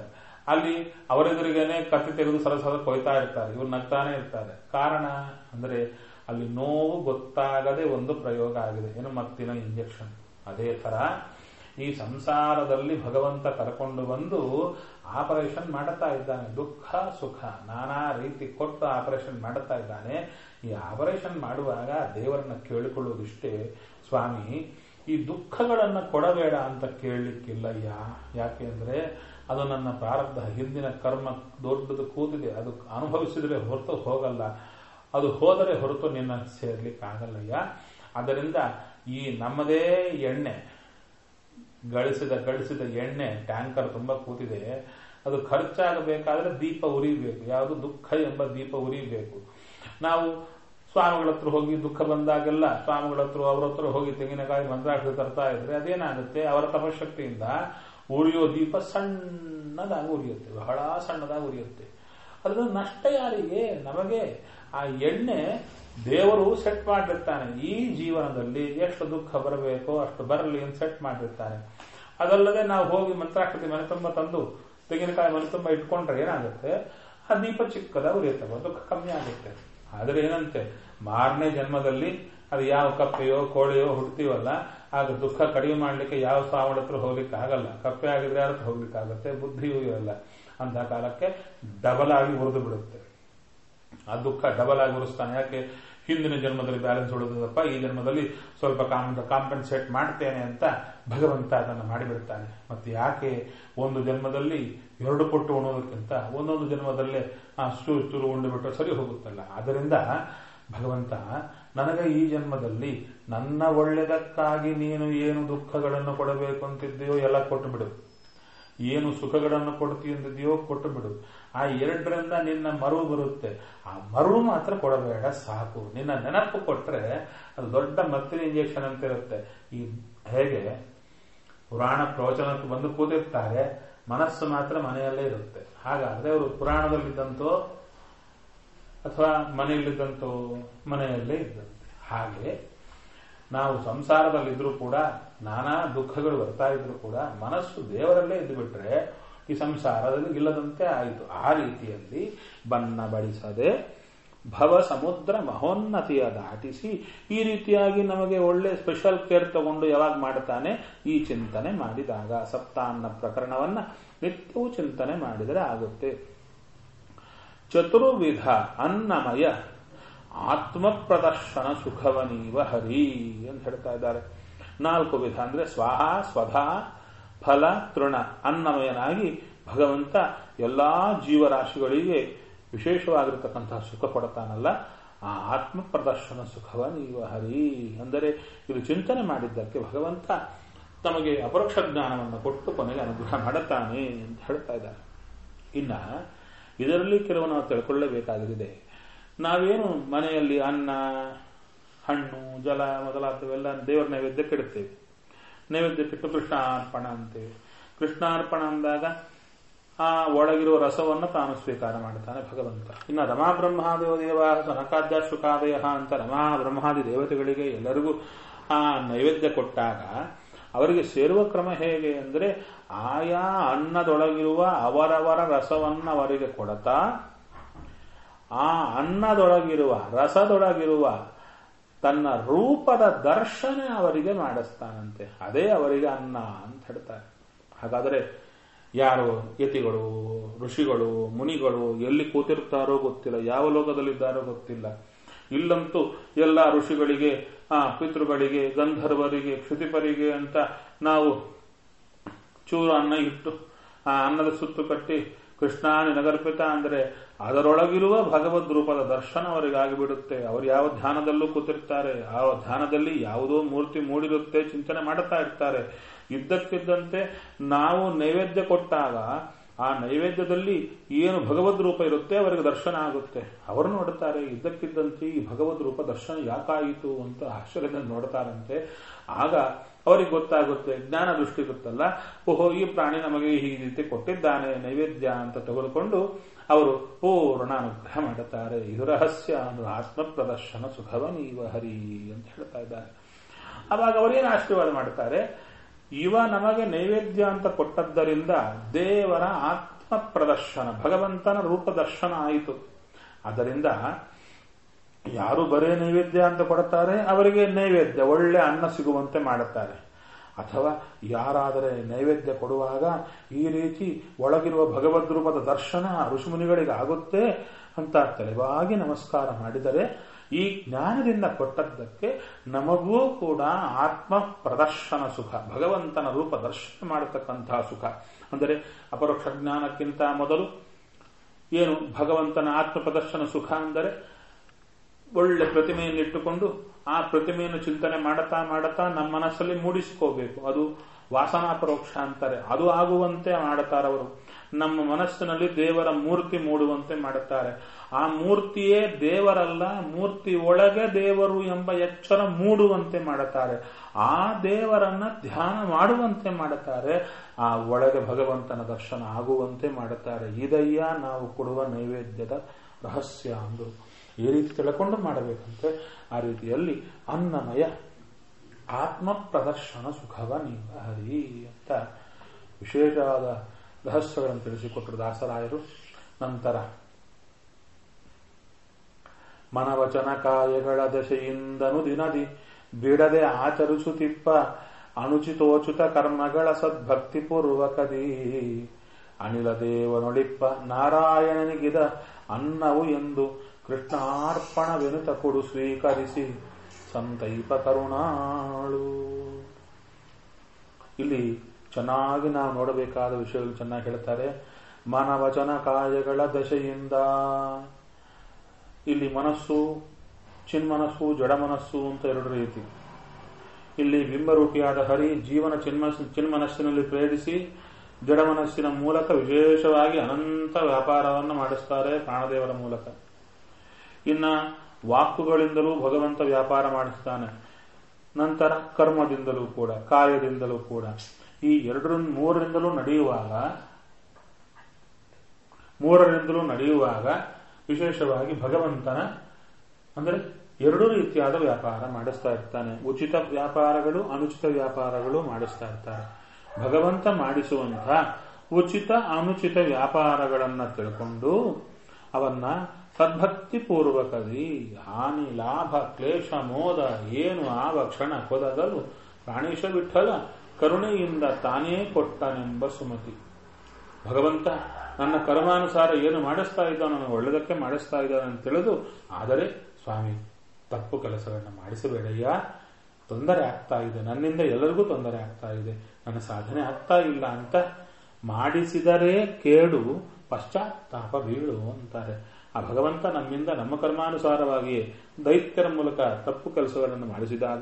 ಅಲ್ಲಿ ಅವರೆದುರಿಗೇನೆ ಕತ್ತಿ ತೆಗೆದು ಸರಸರ ಕೊಯ್ತಾ ಇರ್ತಾರೆ ಇವ್ರು ನಗ್ತಾನೆ ಇರ್ತಾರೆ ಕಾರಣ ಅಂದ್ರೆ ಅಲ್ಲಿ ನೋವು ಗೊತ್ತಾಗದೆ ಒಂದು ಪ್ರಯೋಗ ಆಗಿದೆ ಏನು ಮತ್ತಿನ ಇಂಜೆಕ್ಷನ್ ಅದೇ ತರ ಈ ಸಂಸಾರದಲ್ಲಿ ಭಗವಂತ ಕರ್ಕೊಂಡು ಬಂದು ಆಪರೇಷನ್ ಮಾಡುತ್ತಾ ಇದ್ದಾನೆ ದುಃಖ ಸುಖ ನಾನಾ ರೀತಿ ಕೊಟ್ಟು ಆಪರೇಷನ್ ಮಾಡುತ್ತಾ ಇದ್ದಾನೆ ಈ ಆಪರೇಷನ್ ಮಾಡುವಾಗ ದೇವರನ್ನ ಕೇಳಿಕೊಳ್ಳುವುದಿಷ್ಟೇ ಸ್ವಾಮಿ ಈ ದುಃಖಗಳನ್ನ ಕೊಡಬೇಡ ಅಂತ ಕೇಳಲಿಕ್ಕಿಲ್ಲ ಯಾ ಯಾಕೆ ಅಂದ್ರೆ ಅದು ನನ್ನ ಪ್ರಾರಬ್ಧ ಹಿಂದಿನ ಕರ್ಮ ದೊಡ್ಡದು ಕೂದಿದೆ ಅದು ಅನುಭವಿಸಿದ್ರೆ ಹೊರತು ಹೋಗಲ್ಲ ಅದು ಹೋದರೆ ಹೊರತು ನಿನ್ನ ಸೇರ್ಲಿಕ್ಕಾಗಲ್ಲಯ್ಯ ಆದ್ದರಿಂದ ಈ ನಮ್ಮದೇ ಎಣ್ಣೆ ಗಳಿಸಿದ ಗಳಿಸಿದ ಎಣ್ಣೆ ಟ್ಯಾಂಕರ್ ತುಂಬಾ ಕೂತಿದೆ ಅದು ಖರ್ಚಾಗಬೇಕಾದ್ರೆ ದೀಪ ಉರಿಬೇಕು ಯಾವುದು ದುಃಖ ಎಂಬ ದೀಪ ಉರಿಬೇಕು ನಾವು ಸ್ವಾಮಿಗಳ ಹತ್ರ ಹೋಗಿ ದುಃಖ ಬಂದಾಗೆಲ್ಲ ಸ್ವಾಮಿಗಳ ಹತ್ರ ಅವ್ರ ಹತ್ರ ಹೋಗಿ ತೆಂಗಿನಕಾಯಿ ಮಂತ್ರಾಕ್ಷಿ ತರ್ತಾ ಇದ್ರೆ ಅದೇನಾಗುತ್ತೆ ಅವರ ತಪಶಕ್ತಿಯಿಂದ ಉರಿಯೋ ದೀಪ ಸಣ್ಣದಾಗಿ ಉರಿಯುತ್ತೆ ಬಹಳ ಸಣ್ಣದಾಗಿ ಉರಿಯುತ್ತೆ ಅದ್ರ ನಷ್ಟ ಯಾರಿಗೆ ನಮಗೆ ಆ ಎಣ್ಣೆ ದೇವರು ಸೆಟ್ ಮಾಡಿರ್ತಾನೆ ಈ ಜೀವನದಲ್ಲಿ ಎಷ್ಟು ದುಃಖ ಬರಬೇಕೋ ಅಷ್ಟು ಬರಲಿ ಅಂತ ಸೆಟ್ ಮಾಡಿರ್ತಾನೆ ಅದಲ್ಲದೆ ನಾವು ಹೋಗಿ ಮಂತ್ರಾಕ್ಷತೆ ಮನೆ ತುಂಬ ತಂದು ತೆಂಗಿನಕಾಯಿ ಮನೆ ತುಂಬ ಇಟ್ಕೊಂಡ್ರೆ ಏನಾಗುತ್ತೆ ಆ ದೀಪ ಚಿಕ್ಕದ ಉರಿಯುತ್ತೆ ದುಃಖ ಕಮ್ಮಿ ಆಗುತ್ತೆ ಆದ್ರೆ ಏನಂತೆ ಮಾರನೇ ಜನ್ಮದಲ್ಲಿ ಅದು ಯಾವ ಕಪ್ಪೆಯೋ ಕೋಳಿಯೋ ಹುಡ್ತೀವಲ್ಲ ಆಗ ದುಃಖ ಕಡಿಮೆ ಮಾಡ್ಲಿಕ್ಕೆ ಯಾವ ಸ್ವಾಮಿಗಳ ಹತ್ರ ಹೋಗ್ಲಿಕ್ಕೆ ಆಗಲ್ಲ ಕಪ್ಪೆ ಆಗಿದ್ರೆ ಯಾರ ಹತ್ರ ಹೋಗ್ಲಿಕ್ಕೆ ಆಗುತ್ತೆ ಬುದ್ಧಿಯೂ ಇರಲ್ಲ ಅಂತ ಕಾಲಕ್ಕೆ ಡಬಲ್ ಆಗಿ ಉರಿದು ಬಿಡುತ್ತೆ ಆ ದುಃಖ ಡಬಲ್ ಆಗಿ ಉರಿಸ್ತಾನೆ ಯಾಕೆ ಹಿಂದಿನ ಜನ್ಮದಲ್ಲಿ ಬ್ಯಾಲೆನ್ಸ್ ಉಳಿದದಪ್ಪ ಈ ಜನ್ಮದಲ್ಲಿ ಸ್ವಲ್ಪ ಕಾಂಪನ್ಸೇಟ್ ಮಾಡ್ತೇನೆ ಅಂತ ಭಗವಂತ ಅದನ್ನು ಮಾಡಿಬಿಡ್ತಾನೆ ಮತ್ತೆ ಯಾಕೆ ಒಂದು ಜನ್ಮದಲ್ಲಿ ಎರಡು ಪಟ್ಟು ಉಣೋದಕ್ಕಿಂತ ಒಂದೊಂದು ಜನ್ಮದಲ್ಲೇ ಚೂರು ಚೂರು ಉಂಡುಬಿಟ್ಟು ಸರಿ ಹೋಗುತ್ತಲ್ಲ ಆದ್ದರಿಂದ ಭಗವಂತ ನನಗೆ ಈ ಜನ್ಮದಲ್ಲಿ ನನ್ನ ಒಳ್ಳೆದಕ್ಕಾಗಿ ನೀನು ಏನು ದುಃಖಗಳನ್ನು ಕೊಡಬೇಕು ಅಂತಿದ್ದೀಯೋ ಎಲ್ಲ ಕೊಟ್ಟು ಬಿಡು ಏನು ಸುಖಗಳನ್ನು ಕೊಡ್ತೀಯ ಅಂತಿದೆಯೋ ಕೊಟ್ಟು ಬಿಡು ಆ ಎರಡರಿಂದ ನಿನ್ನ ಮರು ಬರುತ್ತೆ ಆ ಮರು ಮಾತ್ರ ಕೊಡಬೇಡ ಸಾಕು ನಿನ್ನ ನೆನಪು ಕೊಟ್ರೆ ಅದು ದೊಡ್ಡ ಮತ್ತಿನ ಇಂಜೆಕ್ಷನ್ ಅಂತ ಇರುತ್ತೆ ಈ ಹೇಗೆ ಪುರಾಣ ಪ್ರವಚನಕ್ಕೆ ಬಂದು ಕೂತಿರ್ತಾರೆ ಮನಸ್ಸು ಮಾತ್ರ ಮನೆಯಲ್ಲೇ ಇರುತ್ತೆ ಹಾಗಾದ್ರೆ ಅವರು ಪುರಾಣದಲ್ಲಿದ್ದಂತೋ ಅಥವಾ ಮನೆಯಲ್ಲಿದ್ದಂತೋ ಮನೆಯಲ್ಲೇ ಇದ್ದಂತೆ ಹಾಗೆ ನಾವು ಸಂಸಾರದಲ್ಲಿದ್ರೂ ಕೂಡ ನಾನಾ ದುಃಖಗಳು ಬರ್ತಾ ಇದ್ರು ಕೂಡ ಮನಸ್ಸು ದೇವರಲ್ಲೇ ಇದ್ದು ಬಿಟ್ರೆ ಈ ಸಂಸಾರದಲ್ಲಿ ಇಲ್ಲದಂತೆ ಆಯಿತು ಆ ರೀತಿಯಲ್ಲಿ ಬಣ್ಣ ಬಡಿಸದೆ ಭವ ಸಮುದ್ರ ಮಹೋನ್ನತಿಯ ದಾಟಿಸಿ ಈ ರೀತಿಯಾಗಿ ನಮಗೆ ಒಳ್ಳೆ ಸ್ಪೆಷಲ್ ಕೇರ್ ತಗೊಂಡು ಯಾವಾಗ ಮಾಡ್ತಾನೆ ಈ ಚಿಂತನೆ ಮಾಡಿದಾಗ ಸಪ್ತಾನ್ನ ಪ್ರಕರಣವನ್ನ ನಿತ್ಯವೂ ಚಿಂತನೆ ಮಾಡಿದರೆ ಆಗುತ್ತೆ ಚತುರ್ವಿಧ ಅನ್ನಮಯ ಆತ್ಮ ಪ್ರದರ್ಶನ ಸುಖವನೀವ ಹರಿ ಅಂತ ಹೇಳ್ತಾ ಇದ್ದಾರೆ ನಾಲ್ಕು ವಿಧ ಅಂದ್ರೆ ಸ್ವಾಹ ಸ್ವಧ ಫಲ ತೃಣ ಅನ್ನಮಯನಾಗಿ ಭಗವಂತ ಎಲ್ಲಾ ಜೀವರಾಶಿಗಳಿಗೆ ವಿಶೇಷವಾಗಿರತಕ್ಕಂತಹ ಸುಖ ಕೊಡ್ತಾನಲ್ಲ ಆ ಆತ್ಮ ಪ್ರದರ್ಶನ ಸುಖವ ನೀವ ಹರಿ ಅಂದರೆ ಇದು ಚಿಂತನೆ ಮಾಡಿದ್ದಕ್ಕೆ ಭಗವಂತ ತಮಗೆ ಅಪರೋಕ್ಷ ಜ್ಞಾನವನ್ನು ಕೊಟ್ಟು ಕೊನೆಗೆ ಅನುಗ್ರಹ ಮಾಡುತ್ತಾನೆ ಅಂತ ಹೇಳ್ತಾ ಇದ್ದಾರೆ ಇನ್ನ ಇದರಲ್ಲಿ ಕೆಲವು ನಾವು ತಿಳ್ಕೊಳ್ಳಬೇಕಾಗಿದೆ ನಾವೇನು ಮನೆಯಲ್ಲಿ ಅನ್ನ ಹಣ್ಣು ಜಲ ಮೊದಲಾದವೆಲ್ಲ ದೇವರ ನೈವೇದ್ಯಕ್ಕೆ ಇಡುತ್ತೇವೆ ನೈವೇದ್ಯಕ್ಕಿಟ್ಟು ಕೃಷ್ಣಾರ್ಪಣ ಅಂತೇವೆ ಕೃಷ್ಣಾರ್ಪಣ ಅಂದಾಗ ಆ ಒಳಗಿರುವ ರಸವನ್ನು ತಾನು ಸ್ವೀಕಾರ ಮಾಡ್ತಾನೆ ಭಗವಂತ ಇನ್ನು ರಮಾ ಬ್ರಹ್ಮಾದೇವ ದೇವ ಸನಕಾದ್ಯ ಶುಕಾದಯ ಅಂತ ರಮಾ ಬ್ರಹ್ಮಾದಿ ದೇವತೆಗಳಿಗೆ ಎಲ್ಲರಿಗೂ ಆ ನೈವೇದ್ಯ ಕೊಟ್ಟಾಗ ಅವರಿಗೆ ಸೇರುವ ಕ್ರಮ ಹೇಗೆ ಅಂದರೆ ಆಯಾ ಅನ್ನದೊಳಗಿರುವ ಅವರವರ ರಸವನ್ನು ಅವರಿಗೆ ಕೊಡತಾ ಆ ಅನ್ನದೊಳಗಿರುವ ರಸದೊಳಗಿರುವ ತನ್ನ ರೂಪದ ದರ್ಶನ ಅವರಿಗೆ ಮಾಡಿಸ್ತಾನಂತೆ ಅದೇ ಅವರಿಗೆ ಅನ್ನ ಅಂತ ಹೇಳ್ತಾರೆ ಹಾಗಾದರೆ ಯಾರು ಯತಿಗಳು ಋಷಿಗಳು ಮುನಿಗಳು ಎಲ್ಲಿ ಕೂತಿರ್ತಾರೋ ಗೊತ್ತಿಲ್ಲ ಯಾವ ಲೋಕದಲ್ಲಿದ್ದಾರೋ ಗೊತ್ತಿಲ್ಲ ಇಲ್ಲಂತೂ ಎಲ್ಲ ಋಷಿಗಳಿಗೆ ಆ ಪಿತೃಗಳಿಗೆ ಗಂಧರ್ವರಿಗೆ ಕ್ಷಿತಿಪರಿಗೆ ಅಂತ ನಾವು ಚೂರು ಅನ್ನ ಇಟ್ಟು ಆ ಅನ್ನದ ಸುತ್ತು ಕಟ್ಟಿ ಕೃಷ್ಣಾನಿ ನಗರ್ಪಿತ ಅಂದರೆ ಅದರೊಳಗಿರುವ ಭಗವದ್ ರೂಪದ ದರ್ಶನ ಅವರಿಗೆ ಆಗಿಬಿಡುತ್ತೆ ಅವರು ಯಾವ ಧ್ಯಾನದಲ್ಲೂ ಕೂತಿರ್ತಾರೆ ಆ ಧ್ಯಾನದಲ್ಲಿ ಯಾವುದೋ ಮೂರ್ತಿ ಮೂಡಿರುತ್ತೆ ಚಿಂತನೆ ಮಾಡುತ್ತಾ ಇರ್ತಾರೆ ಇದ್ದಕ್ಕಿದ್ದಂತೆ ನಾವು ನೈವೇದ್ಯ ಕೊಟ್ಟಾಗ ಆ ನೈವೇದ್ಯದಲ್ಲಿ ಏನು ಭಗವದ್ ರೂಪ ಇರುತ್ತೆ ಅವರಿಗೆ ದರ್ಶನ ಆಗುತ್ತೆ ಅವರು ನೋಡುತ್ತಾರೆ ಇದ್ದಕ್ಕಿದ್ದಂತೆ ಈ ಭಗವದ್ ರೂಪ ದರ್ಶನ ಯಾಕಾಯಿತು ಅಂತ ಆಶ್ಚರ್ಯದಿಂದ ನೋಡ್ತಾರಂತೆ ಆಗ ಅವರಿಗೆ ಗೊತ್ತಾಗುತ್ತೆ ಜ್ಞಾನ ದೃಷ್ಟಿ ಗೊತ್ತಲ್ಲ ಓಹೋ ಈ ಪ್ರಾಣಿ ನಮಗೆ ಈ ರೀತಿ ಕೊಟ್ಟಿದ್ದಾನೆ ನೈವೇದ್ಯ ಅಂತ ತೆಗೆದುಕೊಂಡು ಅವರು ಪೂರ್ಣ ಅನುಗ್ರಹ ಮಾಡುತ್ತಾರೆ ಇದು ರಹಸ್ಯ ಅಂದ್ರೆ ಆತ್ಮ ಪ್ರದರ್ಶನ ಸುಖವ ನೀವ ಹರಿ ಅಂತ ಹೇಳ್ತಾ ಇದ್ದಾರೆ ಅವಾಗ ಅವರೇನು ಆಶೀರ್ವಾದ ಮಾಡ್ತಾರೆ ಇವ ನಮಗೆ ನೈವೇದ್ಯ ಅಂತ ಕೊಟ್ಟದ್ದರಿಂದ ದೇವರ ಆತ್ಮ ಪ್ರದರ್ಶನ ಭಗವಂತನ ರೂಪ ದರ್ಶನ ಆಯಿತು ಅದರಿಂದ ಯಾರು ಬರೇ ನೈವೇದ್ಯ ಅಂತ ಕೊಡುತ್ತಾರೆ ಅವರಿಗೆ ನೈವೇದ್ಯ ಒಳ್ಳೆ ಅನ್ನ ಸಿಗುವಂತೆ ಮಾಡುತ್ತಾರೆ ಅಥವಾ ಯಾರಾದರೆ ನೈವೇದ್ಯ ಕೊಡುವಾಗ ಈ ರೀತಿ ಒಳಗಿರುವ ಭಗವದ್ ರೂಪದ ದರ್ಶನ ಋಷಿಮುನಿಗಳಿಗೆ ಆಗುತ್ತೆ ಅಂತ ತಲೆವಾಗಿ ನಮಸ್ಕಾರ ಮಾಡಿದರೆ ಈ ಜ್ಞಾನದಿಂದ ಕೊಟ್ಟದ್ದಕ್ಕೆ ನಮಗೂ ಕೂಡ ಆತ್ಮ ಪ್ರದರ್ಶನ ಸುಖ ಭಗವಂತನ ರೂಪ ದರ್ಶನ ಮಾಡತಕ್ಕಂತಹ ಸುಖ ಅಂದರೆ ಅಪರೋಕ್ಷ ಜ್ಞಾನಕ್ಕಿಂತ ಮೊದಲು ಏನು ಭಗವಂತನ ಆತ್ಮ ಪ್ರದರ್ಶನ ಸುಖ ಅಂದರೆ ಒಳ್ಳೆ ಪ್ರತಿಮೆಯನ್ನು ಇಟ್ಟುಕೊಂಡು ಆ ಪ್ರತಿಮೆಯನ್ನು ಚಿಂತನೆ ಮಾಡುತ್ತಾ ಮಾಡುತ್ತಾ ನಮ್ಮ ಮನಸ್ಸಲ್ಲಿ ಮೂಡಿಸಿಕೋಬೇಕು ಅದು ವಾಸನಾಪರೋಕ್ಷ ಅಂತಾರೆ ಅದು ಆಗುವಂತೆ ಮಾಡುತ್ತಾರೆ ಅವರು ನಮ್ಮ ಮನಸ್ಸಿನಲ್ಲಿ ದೇವರ ಮೂರ್ತಿ ಮೂಡುವಂತೆ ಮಾಡುತ್ತಾರೆ ಆ ಮೂರ್ತಿಯೇ ದೇವರಲ್ಲ ಮೂರ್ತಿ ಒಳಗೆ ದೇವರು ಎಂಬ ಎಚ್ಚರ ಮೂಡುವಂತೆ ಮಾಡುತ್ತಾರೆ ಆ ದೇವರನ್ನ ಧ್ಯಾನ ಮಾಡುವಂತೆ ಮಾಡುತ್ತಾರೆ ಆ ಒಳಗೆ ಭಗವಂತನ ದರ್ಶನ ಆಗುವಂತೆ ಮಾಡುತ್ತಾರೆ ಇದಯ್ಯ ನಾವು ಕೊಡುವ ನೈವೇದ್ಯದ ರಹಸ್ಯ ಅಂದರು ಈ ರೀತಿ ತಿಳ್ಕೊಂಡು ಮಾಡಬೇಕಂತೆ ಆ ರೀತಿಯಲ್ಲಿ ಅನ್ನಮಯ ಆತ್ಮ ಪ್ರದರ್ಶನ ಸುಖವ ನೀವ ಹರಿ ಅಂತ ವಿಶೇಷವಾದ ರಹಸ್ಯಗಳನ್ನು ತಿಳಿಸಿಕೊಟ್ಟರು ದಾಸರಾಯರು ನಂತರ ಮನವಚನ ಕಾಯಗಳ ದಶೆಯಿಂದನು ದಿನದಿ ಬಿಡದೆ ಆಚರಿಸುತ್ತಿಪ್ಪ ಅನುಚಿತೋಚಿತ ಕರ್ಮಗಳ ಸದ್ಭಕ್ತಿ ಪೂರ್ವಕದಿ ಅನಿಲ ದೇವನೊಳಿಪ್ಪ ನಾರಾಯಣನಿಗಿದ ಅನ್ನವು ಎಂದು ಕೃಷ್ಣಾರ್ಪಣವೆನುತ ಕೊಡು ಸ್ವೀಕರಿಸಿ ಸಂತೈಪ ಕರುಣಾಳು ಇಲ್ಲಿ ಚೆನ್ನಾಗಿ ನಾವು ನೋಡಬೇಕಾದ ವಿಷಯಗಳು ಚೆನ್ನಾಗಿ ಹೇಳ್ತಾರೆ ಮನವಚನ ಕಾಯಗಳ ದಶೆಯಿಂದ ಇಲ್ಲಿ ಮನಸ್ಸು ಚಿನ್ಮನಸ್ಸು ಜಡಮನಸ್ಸು ಅಂತ ಎರಡು ರೀತಿ ಇಲ್ಲಿ ಬಿಂಬರೂಪಿಯಾದ ಹರಿ ಜೀವನ ಚಿನ್ಮಸ್ ಚಿನ್ಮನಸ್ಸಿನಲ್ಲಿ ಪ್ರೇರಿಸಿ ಜಡಮನಸ್ಸಿನ ಮೂಲಕ ವಿಶೇಷವಾಗಿ ಅನಂತ ವ್ಯಾಪಾರವನ್ನು ಮಾಡಿಸ್ತಾರೆ ಪ್ರಾಣದೇವರ ಮೂಲಕ ಇನ್ನ ವಾಕುಗಳಿಂದಲೂ ಭಗವಂತ ವ್ಯಾಪಾರ ಮಾಡಿಸ್ತಾನೆ ನಂತರ ಕರ್ಮದಿಂದಲೂ ಕೂಡ ಕಾಯದಿಂದಲೂ ಕೂಡ ಈ ಎರಡರ ಮೂರರಿಂದಲೂ ನಡೆಯುವಾಗ ಮೂರರಿಂದಲೂ ನಡೆಯುವಾಗ ವಿಶೇಷವಾಗಿ ಭಗವಂತನ ಅಂದರೆ ಎರಡು ರೀತಿಯಾದ ವ್ಯಾಪಾರ ಮಾಡಿಸ್ತಾ ಇರ್ತಾನೆ ಉಚಿತ ವ್ಯಾಪಾರಗಳು ಅನುಚಿತ ವ್ಯಾಪಾರಗಳು ಮಾಡಿಸ್ತಾ ಇರ್ತಾರೆ ಭಗವಂತ ಮಾಡಿಸುವಂತಹ ಉಚಿತ ಅನುಚಿತ ವ್ಯಾಪಾರಗಳನ್ನ ತಿಳ್ಕೊಂಡು ಅವನ್ನ ಸದ್ಭಕ್ತಿ ಪೂರ್ವಕದಿ ಹಾನಿ ಲಾಭ ಕ್ಲೇಶ ಮೋದ ಏನು ಆವ ಕ್ಷಣ ಕೊದಗಲು ಪ್ರಾಣೇಶ ವಿಠಲ ಕರುಣೆಯಿಂದ ತಾನೇ ಕೊಟ್ಟನೆಂಬ ಸುಮತಿ ಭಗವಂತ ನನ್ನ ಕರ್ಮಾನುಸಾರ ಏನು ಮಾಡಿಸ್ತಾ ಇದ್ದಾನೋ ನನಗೆ ಒಳ್ಳೆದಕ್ಕೆ ಮಾಡಿಸ್ತಾ ಇದ್ದಾನೆ ಅಂತ ತಿಳಿದು ಆದರೆ ಸ್ವಾಮಿ ತಪ್ಪು ಕೆಲಸಗಳನ್ನ ಮಾಡಿಸಬೇಡಯ್ಯ ತೊಂದರೆ ಆಗ್ತಾ ಇದೆ ನನ್ನಿಂದ ಎಲ್ಲರಿಗೂ ತೊಂದರೆ ಆಗ್ತಾ ಇದೆ ನನ್ನ ಸಾಧನೆ ಆಗ್ತಾ ಇಲ್ಲ ಅಂತ ಮಾಡಿಸಿದರೆ ಕೇಡು ಪಶ್ಚಾತ್ತಾಪ ಬೀಳು ಅಂತಾರೆ ಆ ಭಗವಂತ ನಮ್ಮಿಂದ ನಮ್ಮ ಕರ್ಮಾನುಸಾರವಾಗಿ ದೈತ್ಯರ ಮೂಲಕ ತಪ್ಪು ಕೆಲಸಗಳನ್ನು ಮಾಡಿಸಿದಾಗ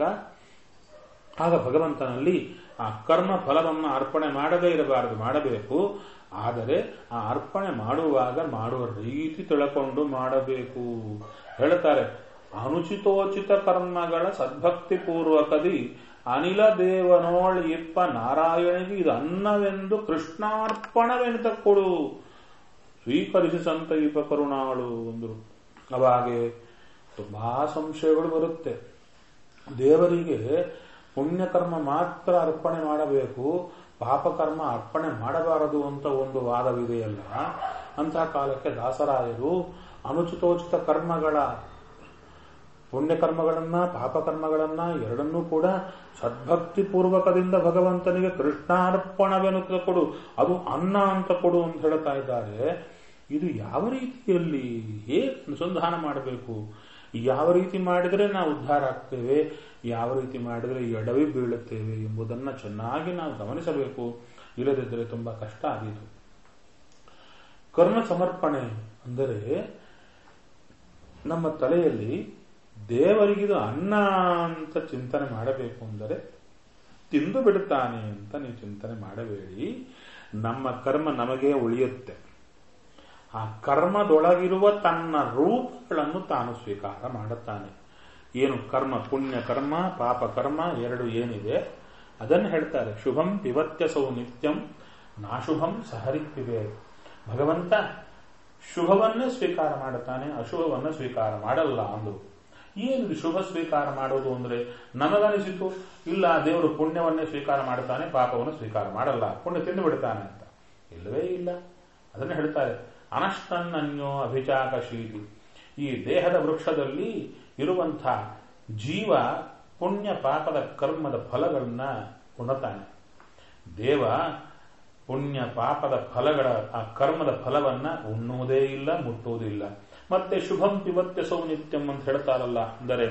ಆಗ ಭಗವಂತನಲ್ಲಿ ಆ ಕರ್ಮ ಫಲವನ್ನು ಅರ್ಪಣೆ ಮಾಡದೇ ಇರಬಾರದು ಮಾಡಬೇಕು ಆದರೆ ಆ ಅರ್ಪಣೆ ಮಾಡುವಾಗ ಮಾಡುವ ರೀತಿ ತಿಳ್ಕೊಂಡು ಮಾಡಬೇಕು ಹೇಳ್ತಾರೆ ಅನುಚಿತೋಚಿತ ಕರ್ಮಗಳ ಸದ್ಭಕ್ತಿ ಪೂರ್ವಕದಿ ಅನಿಲ ದೇವನೋಳ್ ಇಪ್ಪ ನಾರಾಯಣಿಗೆ ಇದು ಅನ್ನವೆಂದು ಕೃಷ್ಣಾರ್ಪಣವೆಂತ ಕೊಡು ಸ್ವೀಕರಿಸಿ ಸಂತೈಪ ಕರುಣಾಳು ಅಂದರು ಅವಾಗೆ ತುಂಬಾ ಸಂಶಯಗಳು ಬರುತ್ತೆ ದೇವರಿಗೆ ಪುಣ್ಯಕರ್ಮ ಮಾತ್ರ ಅರ್ಪಣೆ ಮಾಡಬೇಕು ಪಾಪಕರ್ಮ ಅರ್ಪಣೆ ಮಾಡಬಾರದು ಅಂತ ಒಂದು ವಾದವಿದೆಯಲ್ಲ ಅಂತಹ ಕಾಲಕ್ಕೆ ದಾಸರಾಯರು ಅನುಚಿತೋಚಿತ ಕರ್ಮಗಳ ಪುಣ್ಯಕರ್ಮಗಳನ್ನ ಪಾಪಕರ್ಮಗಳನ್ನ ಎರಡನ್ನೂ ಕೂಡ ಸದ್ಭಕ್ತಿ ಪೂರ್ವಕದಿಂದ ಭಗವಂತನಿಗೆ ಕೃಷ್ಣಾರ್ಪಣವೆನ್ನುತ್ತ ಕೊಡು ಅದು ಅನ್ನ ಅಂತ ಕೊಡು ಅಂತ ಹೇಳ್ತಾ ಇದ್ದಾರೆ ಇದು ಯಾವ ರೀತಿಯಲ್ಲಿ ಹೇಗೆ ಅನುಸಂಧಾನ ಮಾಡಬೇಕು ಯಾವ ರೀತಿ ಮಾಡಿದರೆ ನಾವು ಉದ್ಧಾರ ಆಗ್ತೇವೆ ಯಾವ ರೀತಿ ಮಾಡಿದರೆ ಎಡವಿ ಬೀಳುತ್ತೇವೆ ಎಂಬುದನ್ನು ಚೆನ್ನಾಗಿ ನಾವು ಗಮನಿಸಬೇಕು ಇಲ್ಲದಿದ್ದರೆ ತುಂಬಾ ಕಷ್ಟ ಆದೀತು ಕರ್ಮ ಸಮರ್ಪಣೆ ಅಂದರೆ ನಮ್ಮ ತಲೆಯಲ್ಲಿ ದೇವರಿಗಿದು ಅನ್ನ ಅಂತ ಚಿಂತನೆ ಮಾಡಬೇಕು ಅಂದರೆ ತಿಂದು ಬಿಡುತ್ತಾನೆ ಅಂತ ನೀವು ಚಿಂತನೆ ಮಾಡಬೇಡಿ ನಮ್ಮ ಕರ್ಮ ನಮಗೆ ಉಳಿಯುತ್ತೆ ಆ ಕರ್ಮದೊಳಗಿರುವ ತನ್ನ ರೂಪಗಳನ್ನು ತಾನು ಸ್ವೀಕಾರ ಮಾಡುತ್ತಾನೆ ಏನು ಕರ್ಮ ಪುಣ್ಯ ಕರ್ಮ ಪಾಪ ಕರ್ಮ ಎರಡು ಏನಿದೆ ಅದನ್ನು ಹೇಳ್ತಾರೆ ಶುಭಂ ಪಿವತ್ಯಸೌ ನಿತ್ಯಂ ನಾಶುಭಂ ಸಹರಿಪ್ಪಿವೆ ಭಗವಂತ ಶುಭವನ್ನೇ ಸ್ವೀಕಾರ ಮಾಡುತ್ತಾನೆ ಅಶುಭವನ್ನ ಸ್ವೀಕಾರ ಮಾಡಲ್ಲ ಅಂದರು ಏನು ಶುಭ ಸ್ವೀಕಾರ ಮಾಡೋದು ಅಂದ್ರೆ ನಮಗನಿಸಿತು ಇಲ್ಲ ದೇವರು ಪುಣ್ಯವನ್ನೇ ಸ್ವೀಕಾರ ಮಾಡುತ್ತಾನೆ ಪಾಪವನ್ನು ಸ್ವೀಕಾರ ಮಾಡಲ್ಲ ಪುಣ್ಯ ತಿಂದು ಬಿಡ್ತಾನೆ ಅಂತ ಇಲ್ಲವೇ ಇಲ್ಲ ಅದನ್ನು ಹೇಳ್ತಾರೆ ಅನಷ್ಟನ್ನನ್ಯೋ ಅಭಿಚಾಕಶೀಲಿ ಈ ದೇಹದ ವೃಕ್ಷದಲ್ಲಿ ಇರುವಂಥ ಜೀವ ಪುಣ್ಯ ಪಾಪದ ಕರ್ಮದ ಫಲಗಳನ್ನ ಉಣತಾನೆ ದೇವ ಪುಣ್ಯ ಪಾಪದ ಫಲಗಳ ಆ ಕರ್ಮದ ಫಲವನ್ನ ಉಣ್ಣುವುದೇ ಇಲ್ಲ ಮುಟ್ಟುವುದಿಲ್ಲ ಮತ್ತೆ ಶುಭಂ ಪಿವತ್ಯ ಸೌನಿತ್ಯಂ ಅಂತ ಹೇಳ್ತಾರಲ್ಲ ಅಂದರೆ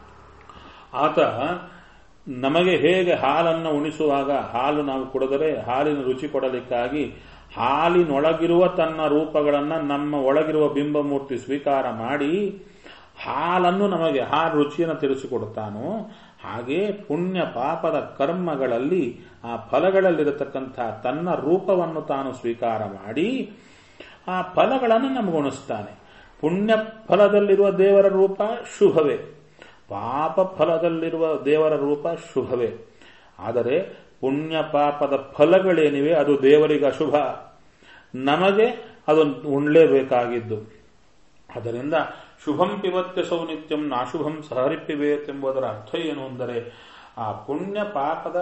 ಆತ ನಮಗೆ ಹೇಗೆ ಹಾಲನ್ನು ಉಣಿಸುವಾಗ ಹಾಲು ನಾವು ಕುಡಿದರೆ ಹಾಲಿನ ರುಚಿ ಕೊಡಲಿಕ್ಕಾಗಿ ಹಾಲಿನೊಳಗಿರುವ ತನ್ನ ರೂಪಗಳನ್ನು ನಮ್ಮ ಒಳಗಿರುವ ಬಿಂಬಮೂರ್ತಿ ಸ್ವೀಕಾರ ಮಾಡಿ ಹಾಲನ್ನು ನಮಗೆ ಹಾಲು ರುಚಿಯನ್ನು ತಿಳಿಸಿಕೊಡುತ್ತಾನೋ ಹಾಗೆ ಪುಣ್ಯ ಪಾಪದ ಕರ್ಮಗಳಲ್ಲಿ ಆ ಫಲಗಳಲ್ಲಿರತಕ್ಕಂಥ ತನ್ನ ರೂಪವನ್ನು ತಾನು ಸ್ವೀಕಾರ ಮಾಡಿ ಆ ಫಲಗಳನ್ನು ನಮಗುಣಿಸ್ತಾನೆ ಪುಣ್ಯ ಫಲದಲ್ಲಿರುವ ದೇವರ ರೂಪ ಶುಭವೇ ಪಾಪ ಫಲದಲ್ಲಿರುವ ದೇವರ ರೂಪ ಶುಭವೇ ಆದರೆ ಪುಣ್ಯ ಪಾಪದ ಫಲಗಳೇನಿವೆ ಅದು ದೇವರಿಗೆ ಅಶುಭ ನಮಗೆ ಅದು ಉಣ್ಲೇಬೇಕಾಗಿದ್ದು ಅದರಿಂದ ಶುಭಂ ಪಿವತ್ಯ ಸೌನಿತ್ಯಂ ನಾಶುಭಂ ಸಹರಿಪಿಬೇತ್ ಎಂಬುದರ ಅರ್ಥ ಏನು ಅಂದರೆ ಆ ಪುಣ್ಯ ಪಾಪದ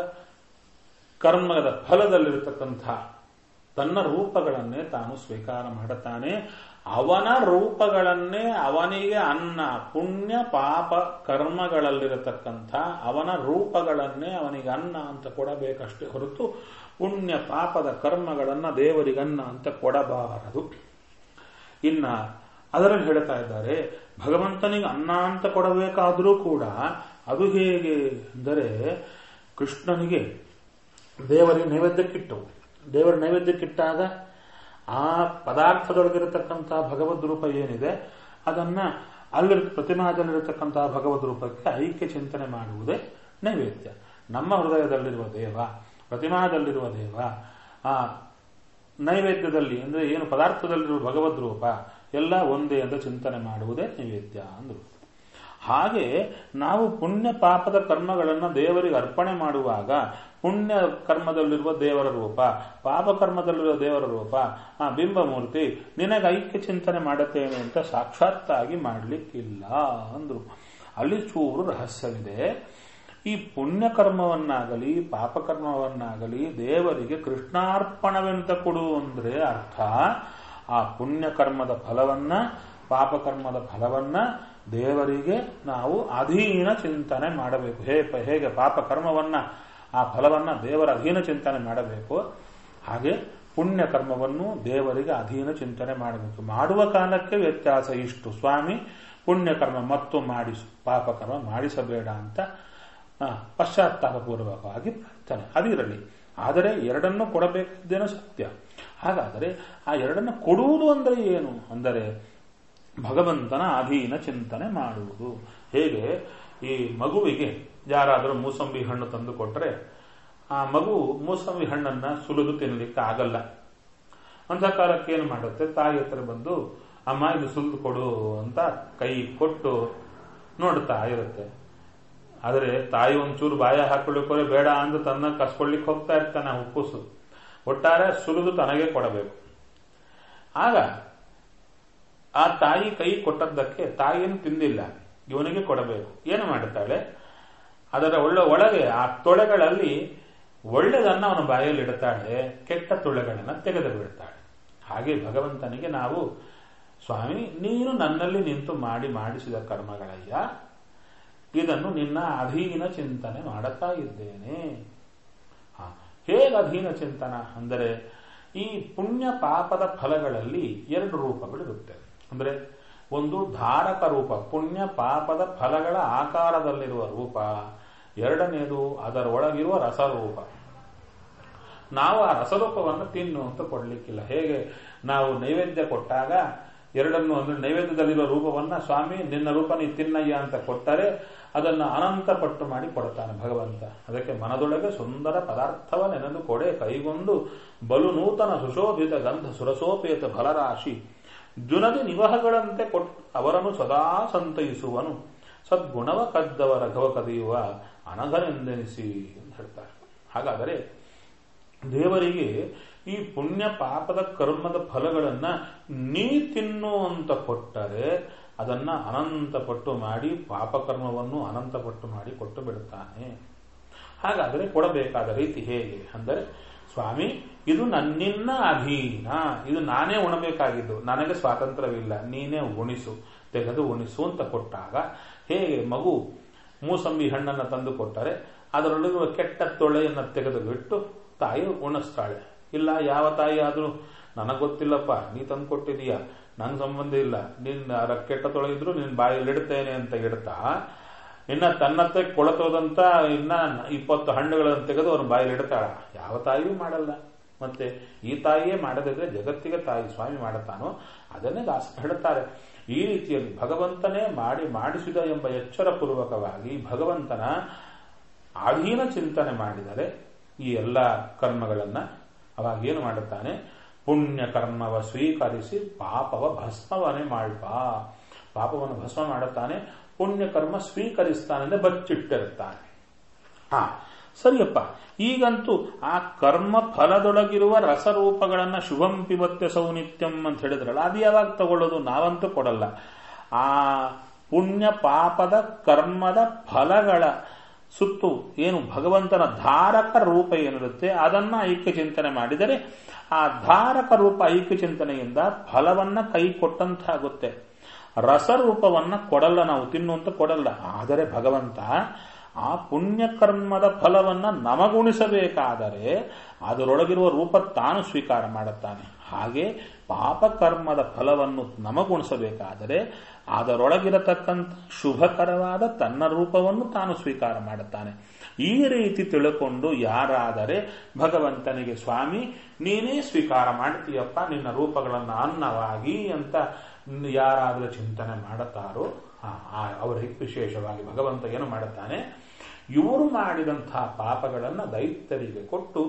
ಕರ್ಮದ ಫಲದಲ್ಲಿರತಕ್ಕಂಥ ತನ್ನ ರೂಪಗಳನ್ನೇ ತಾನು ಸ್ವೀಕಾರ ಮಾಡುತ್ತಾನೆ ಅವನ ರೂಪಗಳನ್ನೇ ಅವನಿಗೆ ಅನ್ನ ಪುಣ್ಯ ಪಾಪ ಕರ್ಮಗಳಲ್ಲಿರತಕ್ಕಂಥ ಅವನ ರೂಪಗಳನ್ನೇ ಅವನಿಗೆ ಅನ್ನ ಅಂತ ಕೊಡಬೇಕಷ್ಟೇ ಹೊರತು ಪುಣ್ಯ ಪಾಪದ ಕರ್ಮಗಳನ್ನ ದೇವರಿಗನ್ನ ಅಂತ ಕೊಡಬಾರದು ಇನ್ನ ಅದರಲ್ಲಿ ಹೇಳ್ತಾ ಇದ್ದಾರೆ ಭಗವಂತನಿಗೆ ಅನ್ನ ಅಂತ ಕೊಡಬೇಕಾದರೂ ಕೂಡ ಅದು ಹೇಗೆ ಅಂದರೆ ಕೃಷ್ಣನಿಗೆ ದೇವರಿಗೆ ನೈವೇದ್ಯಕ್ಕಿಟ್ಟು ದೇವರ ನೈವೇದ್ಯಕ್ಕಿಟ್ಟಾಗ ಆ ಪದಾರ್ಥದೊಳಗಿರತಕ್ಕಂತಹ ಭಗವದ್ ರೂಪ ಏನಿದೆ ಅದನ್ನ ಅಲ್ಲಿ ಪ್ರತಿಮಾದಲ್ಲಿರತಕ್ಕಂತಹ ಭಗವದ್ ರೂಪಕ್ಕೆ ಐಕ್ಯ ಚಿಂತನೆ ಮಾಡುವುದೇ ನೈವೇದ್ಯ ನಮ್ಮ ಹೃದಯದಲ್ಲಿರುವ ದೇವ ಪ್ರತಿಮಾದಲ್ಲಿರುವ ದೇವ ಆ ನೈವೇದ್ಯದಲ್ಲಿ ಅಂದ್ರೆ ಏನು ಪದಾರ್ಥದಲ್ಲಿರುವ ಭಗವದ್ ರೂಪ ಎಲ್ಲ ಒಂದೇ ಅಂತ ಚಿಂತನೆ ಮಾಡುವುದೇ ನೈವೇದ್ಯ ಅಂದ್ರು ಹಾಗೆ ನಾವು ಪುಣ್ಯ ಪಾಪದ ಕರ್ಮಗಳನ್ನು ದೇವರಿಗೆ ಅರ್ಪಣೆ ಮಾಡುವಾಗ ಪುಣ್ಯ ಕರ್ಮದಲ್ಲಿರುವ ದೇವರ ರೂಪ ಪಾಪ ಕರ್ಮದಲ್ಲಿರುವ ದೇವರ ರೂಪ ಆ ಬಿಂಬಮೂರ್ತಿ ನಿನಗೆ ಐಕ್ಯ ಚಿಂತನೆ ಮಾಡುತ್ತೇನೆ ಅಂತ ಸಾಕ್ಷಾತ್ತಾಗಿ ಮಾಡಲಿಕ್ಕಿಲ್ಲ ಅಂದ್ರು ಅಲ್ಲಿ ಚೂರು ರಹಸ್ಯವಿದೆ ಈ ಪುಣ್ಯ ಕರ್ಮವನ್ನಾಗಲಿ ಪಾಪಕರ್ಮವನ್ನಾಗಲಿ ದೇವರಿಗೆ ಕೃಷ್ಣಾರ್ಪಣವೆಂತ ಕೊಡು ಅಂದ್ರೆ ಅರ್ಥ ಆ ಪುಣ್ಯ ಕರ್ಮದ ಫಲವನ್ನ ಪಾಪಕರ್ಮದ ಫಲವನ್ನ ದೇವರಿಗೆ ನಾವು ಅಧೀನ ಚಿಂತನೆ ಮಾಡಬೇಕು ಹೇಗೆ ಪಾಪಕರ್ಮವನ್ನ ಆ ಫಲವನ್ನ ದೇವರ ಅಧೀನ ಚಿಂತನೆ ಮಾಡಬೇಕು ಹಾಗೆ ಪುಣ್ಯ ಕರ್ಮವನ್ನು ದೇವರಿಗೆ ಅಧೀನ ಚಿಂತನೆ ಮಾಡಬೇಕು ಮಾಡುವ ಕಾಲಕ್ಕೆ ವ್ಯತ್ಯಾಸ ಇಷ್ಟು ಸ್ವಾಮಿ ಪುಣ್ಯಕರ್ಮ ಮತ್ತು ಮಾಡಿಸು ಪಾಪಕರ್ಮ ಮಾಡಿಸಬೇಡ ಅಂತ ಪಶ್ಚಾತ್ತಾಪಪೂರ್ವಕವಾಗಿ ಪ್ರಾರ್ಥನೆ ಅದಿರಲಿ ಆದರೆ ಎರಡನ್ನು ಕೊಡಬೇಕಿದ್ದೇನೋ ಸತ್ಯ ಹಾಗಾದರೆ ಆ ಎರಡನ್ನು ಕೊಡುವುದು ಅಂದರೆ ಏನು ಅಂದರೆ ಭಗವಂತನ ಅಧೀನ ಚಿಂತನೆ ಮಾಡುವುದು ಹೇಗೆ ಈ ಮಗುವಿಗೆ ಯಾರಾದರೂ ಮೂಸಂಬಿ ಹಣ್ಣು ತಂದು ಕೊಟ್ಟರೆ ಆ ಮಗು ಮೂಸಂಬಿ ಹಣ್ಣನ್ನ ಸುಲಿದು ತಿನ್ನಲಿಕ್ಕೆ ಆಗಲ್ಲ ಅಂತ ಕಾಲಕ್ಕೆ ಏನು ಮಾಡುತ್ತೆ ತಾಯಿ ಹತ್ರ ಬಂದು ಅಮ್ಮ ಇದು ಸುಲಿದು ಕೊಡು ಅಂತ ಕೈ ಕೊಟ್ಟು ನೋಡ್ತಾ ಇರುತ್ತೆ ಆದರೆ ತಾಯಿ ಒಂಚೂರು ಬಾಯ ಹಾಕೊಳ್ಳಿಕ್ಕೆ ಬೇಡ ಅಂದು ತನ್ನ ಕಸ್ಕೊಳ್ಳಿಕ್ಕೆ ಹೋಗ್ತಾ ಇರ್ತಾನೆ ಉಪ್ಪುಸು ಒಟ್ಟಾರೆ ಸುಲಿದು ತನಗೆ ಕೊಡಬೇಕು ಆಗ ಆ ತಾಯಿ ಕೈ ಕೊಟ್ಟದ್ದಕ್ಕೆ ತಾಯಿಯನ್ನು ತಿಂದಿಲ್ಲ ಇವನಿಗೆ ಕೊಡಬೇಕು ಏನು ಮಾಡುತ್ತಾಳೆ ಅದರ ಒಳ್ಳೆ ಒಳಗೆ ಆ ತೊಳೆಗಳಲ್ಲಿ ಒಳ್ಳೆದನ್ನ ಅವನ ಬಾಯಲ್ಲಿ ಇಡುತ್ತಾಳೆ ಕೆಟ್ಟ ತೊಳೆಗಳನ್ನು ತೆಗೆದು ಬಿಡ್ತಾಳೆ ಹಾಗೆ ಭಗವಂತನಿಗೆ ನಾವು ಸ್ವಾಮಿ ನೀನು ನನ್ನಲ್ಲಿ ನಿಂತು ಮಾಡಿ ಮಾಡಿಸಿದ ಕರ್ಮಗಳಯ್ಯ ಇದನ್ನು ನಿನ್ನ ಅಧೀನ ಚಿಂತನೆ ಮಾಡುತ್ತಾ ಇದ್ದೇನೆ ಹೇಗೆ ಅಧೀನ ಚಿಂತನ ಅಂದರೆ ಈ ಪುಣ್ಯ ಪಾಪದ ಫಲಗಳಲ್ಲಿ ಎರಡು ರೂಪಗಳಿರುತ್ತೆ ಅಂದ್ರೆ ಒಂದು ಧಾರಕ ರೂಪ ಪುಣ್ಯ ಪಾಪದ ಫಲಗಳ ಆಕಾರದಲ್ಲಿರುವ ರೂಪ ಎರಡನೇದು ಅದರೊಳಗಿರುವ ರಸರೂಪ ನಾವು ಆ ರಸರೂಪವನ್ನು ತಿನ್ನು ಅಂತ ಕೊಡ್ಲಿಕ್ಕಿಲ್ಲ ಹೇಗೆ ನಾವು ನೈವೇದ್ಯ ಕೊಟ್ಟಾಗ ಎರಡನ್ನು ಅಂದ್ರೆ ನೈವೇದ್ಯದಲ್ಲಿರುವ ರೂಪವನ್ನ ಸ್ವಾಮಿ ನಿನ್ನ ರೂಪ ನೀ ತಿನ್ನಯ್ಯ ಅಂತ ಕೊಟ್ಟರೆ ಅದನ್ನು ಅನಂತ ಪಟ್ಟು ಮಾಡಿ ಕೊಡ್ತಾನೆ ಭಗವಂತ ಅದಕ್ಕೆ ಮನದೊಳಗೆ ಸುಂದರ ಪದಾರ್ಥವ ನೆನೆದು ಕೊಡೆ ಕೈಗೊಂಡು ಬಲು ನೂತನ ಸುಶೋಭಿತ ಗಂಧ ಸುರಸೋಪೇತ ಫಲರಾಶಿ ಜುನದಿ ನಿವಹಗಳಂತೆ ಕೊಟ್ಟು ಅವರನ್ನು ಸದಾ ಸಂತೈಸುವನು ಸದ್ಗುಣವ ಕದ್ದವ ರಘವ ಕದಿಯುವ ಅನಘನೆಂದೆನಿಸಿ ಅಂತ ಹೇಳ್ತಾರೆ ಹಾಗಾದರೆ ದೇವರಿಗೆ ಈ ಪುಣ್ಯ ಪಾಪದ ಕರ್ಮದ ಫಲಗಳನ್ನ ನೀ ತಿನ್ನು ಅಂತ ಕೊಟ್ಟರೆ ಅದನ್ನ ಅನಂತ ಪಟ್ಟು ಮಾಡಿ ಪಾಪಕರ್ಮವನ್ನು ಅನಂತ ಪಟ್ಟು ಮಾಡಿ ಕೊಟ್ಟು ಬಿಡುತ್ತಾನೆ ಹಾಗಾದರೆ ಕೊಡಬೇಕಾದ ರೀತಿ ಹೇಗೆ ಅಂದರೆ ಸ್ವಾಮಿ ಇದು ನನ್ನಿನ್ನ ಅಧೀನ ಇದು ನಾನೇ ಉಣಬೇಕಾಗಿದ್ದು ನನಗೆ ಸ್ವಾತಂತ್ರ್ಯವಿಲ್ಲ ನೀನೇ ಉಣಿಸು ತೆಗೆದು ಉಣಿಸು ಅಂತ ಕೊಟ್ಟಾಗ ಹೇಗೆ ಮಗು ಮೂಸಂಬಿ ಹಣ್ಣನ್ನು ತಂದು ಕೊಟ್ಟರೆ ಅದರೊಳಗಿರುವ ಕೆಟ್ಟ ತೊಳೆಯನ್ನು ತೆಗೆದು ಬಿಟ್ಟು ತಾಯಿ ಉಣಿಸ್ತಾಳೆ ಇಲ್ಲ ಯಾವ ತಾಯಿ ಆದರೂ ನನಗೆ ಗೊತ್ತಿಲ್ಲಪ್ಪ ನೀ ತಂದು ಕೊಟ್ಟಿದೀಯ ನಂಗೆ ಸಂಬಂಧ ಇಲ್ಲ ನಿನ್ನ ಕೆಟ್ಟ ತೊಳೆಗಿದ್ರು ನಿನ್ನ ಬಾಯಲ್ಲಿ ಇಡ್ತೇನೆ ಅಂತ ಇಡ್ತಾ ಇನ್ನ ತನ್ನತ್ತೆ ಕೊಳತೋದಂತ ಇನ್ನ ಇಪ್ಪತ್ತು ಹಣ್ಣುಗಳನ್ನು ತೆಗೆದು ಅವನ ಬಾಯಲ್ಲಿ ಇಡ್ತಾಳ ಯಾವ ತಾಯಿಯೂ ಮಾಡಲ್ಲ ಮತ್ತೆ ಈ ತಾಯಿಯೇ ಮಾಡದಿದ್ರೆ ಜಗತ್ತಿಗೆ ತಾಯಿ ಸ್ವಾಮಿ ಮಾಡುತ್ತಾನೋ ಅದನ್ನೇ ದಾಸ ಹೇಳ್ತಾರೆ ಈ ರೀತಿಯಲ್ಲಿ ಭಗವಂತನೇ ಮಾಡಿ ಮಾಡಿಸಿದ ಎಂಬ ಎಚ್ಚರ ಪೂರ್ವಕವಾಗಿ ಭಗವಂತನ ಅಧೀನ ಚಿಂತನೆ ಮಾಡಿದರೆ ಈ ಎಲ್ಲ ಕರ್ಮಗಳನ್ನ ಅವಾಗ ಏನು ಮಾಡುತ್ತಾನೆ ಪುಣ್ಯ ಕರ್ಮವ ಸ್ವೀಕರಿಸಿ ಪಾಪವ ಭಸ್ಮವನೇ ಮಾಡ್ಪ ಪಾಪವನ್ನು ಭಸ್ಮ ಮಾಡುತ್ತಾನೆ ಪುಣ್ಯ ಕರ್ಮ ಸ್ವೀಕರಿಸ್ತಾನೆ ಬಚ್ಚಿಟ್ಟಿರುತ್ತಾನೆ ಹಾ ಸರಿಯಪ್ಪ ಈಗಂತೂ ಆ ಕರ್ಮ ಫಲದೊಳಗಿರುವ ರಸರೂಪಗಳನ್ನ ಶುಭಂ ಪಿಬತ್ಯ ಸೌನಿತ್ಯಂ ಅಂತ ಹೇಳಿದ್ರಲ್ಲ ಅದು ಯಾವಾಗ ತಗೊಳ್ಳೋದು ನಾವಂತೂ ಕೊಡಲ್ಲ ಆ ಪುಣ್ಯ ಪಾಪದ ಕರ್ಮದ ಫಲಗಳ ಸುತ್ತು ಏನು ಭಗವಂತನ ಧಾರಕ ರೂಪ ಏನಿರುತ್ತೆ ಅದನ್ನ ಐಕ್ಯ ಚಿಂತನೆ ಮಾಡಿದರೆ ಆ ಧಾರಕ ರೂಪ ಐಕ್ಯ ಚಿಂತನೆಯಿಂದ ಫಲವನ್ನ ಕೈ ಕೊಟ್ಟಂತಾಗುತ್ತೆ ರಸರೂಪವನ್ನ ಕೊಡಲ್ಲ ನಾವು ತಿನ್ನುವಂತ ಕೊಡಲ್ಲ ಆದರೆ ಭಗವಂತ ಆ ಪುಣ್ಯ ಕರ್ಮದ ಫಲವನ್ನ ನಮಗುಣಿಸಬೇಕಾದರೆ ಅದರೊಳಗಿರುವ ರೂಪ ತಾನು ಸ್ವೀಕಾರ ಮಾಡುತ್ತಾನೆ ಹಾಗೆ ಪಾಪಕರ್ಮದ ಫಲವನ್ನು ನಮಗುಣಿಸಬೇಕಾದರೆ ಅದರೊಳಗಿರತಕ್ಕಂಥ ಶುಭಕರವಾದ ತನ್ನ ರೂಪವನ್ನು ತಾನು ಸ್ವೀಕಾರ ಮಾಡುತ್ತಾನೆ ಈ ರೀತಿ ತಿಳ್ಕೊಂಡು ಯಾರಾದರೆ ಭಗವಂತನಿಗೆ ಸ್ವಾಮಿ ನೀನೇ ಸ್ವೀಕಾರ ಮಾಡ್ತೀಯಪ್ಪ ನಿನ್ನ ರೂಪಗಳನ್ನು ಅನ್ನವಾಗಿ ಅಂತ ಯಾರಾದರೂ ಚಿಂತನೆ ಮಾಡುತ್ತಾರೋ ಅವರಿಗೆ ವಿಶೇಷವಾಗಿ ಭಗವಂತ ಏನು ಮಾಡುತ್ತಾನೆ ಇವರು ಮಾಡಿದಂತಹ ಪಾಪಗಳನ್ನು ದೈತ್ಯರಿಗೆ ಕೊಟ್ಟು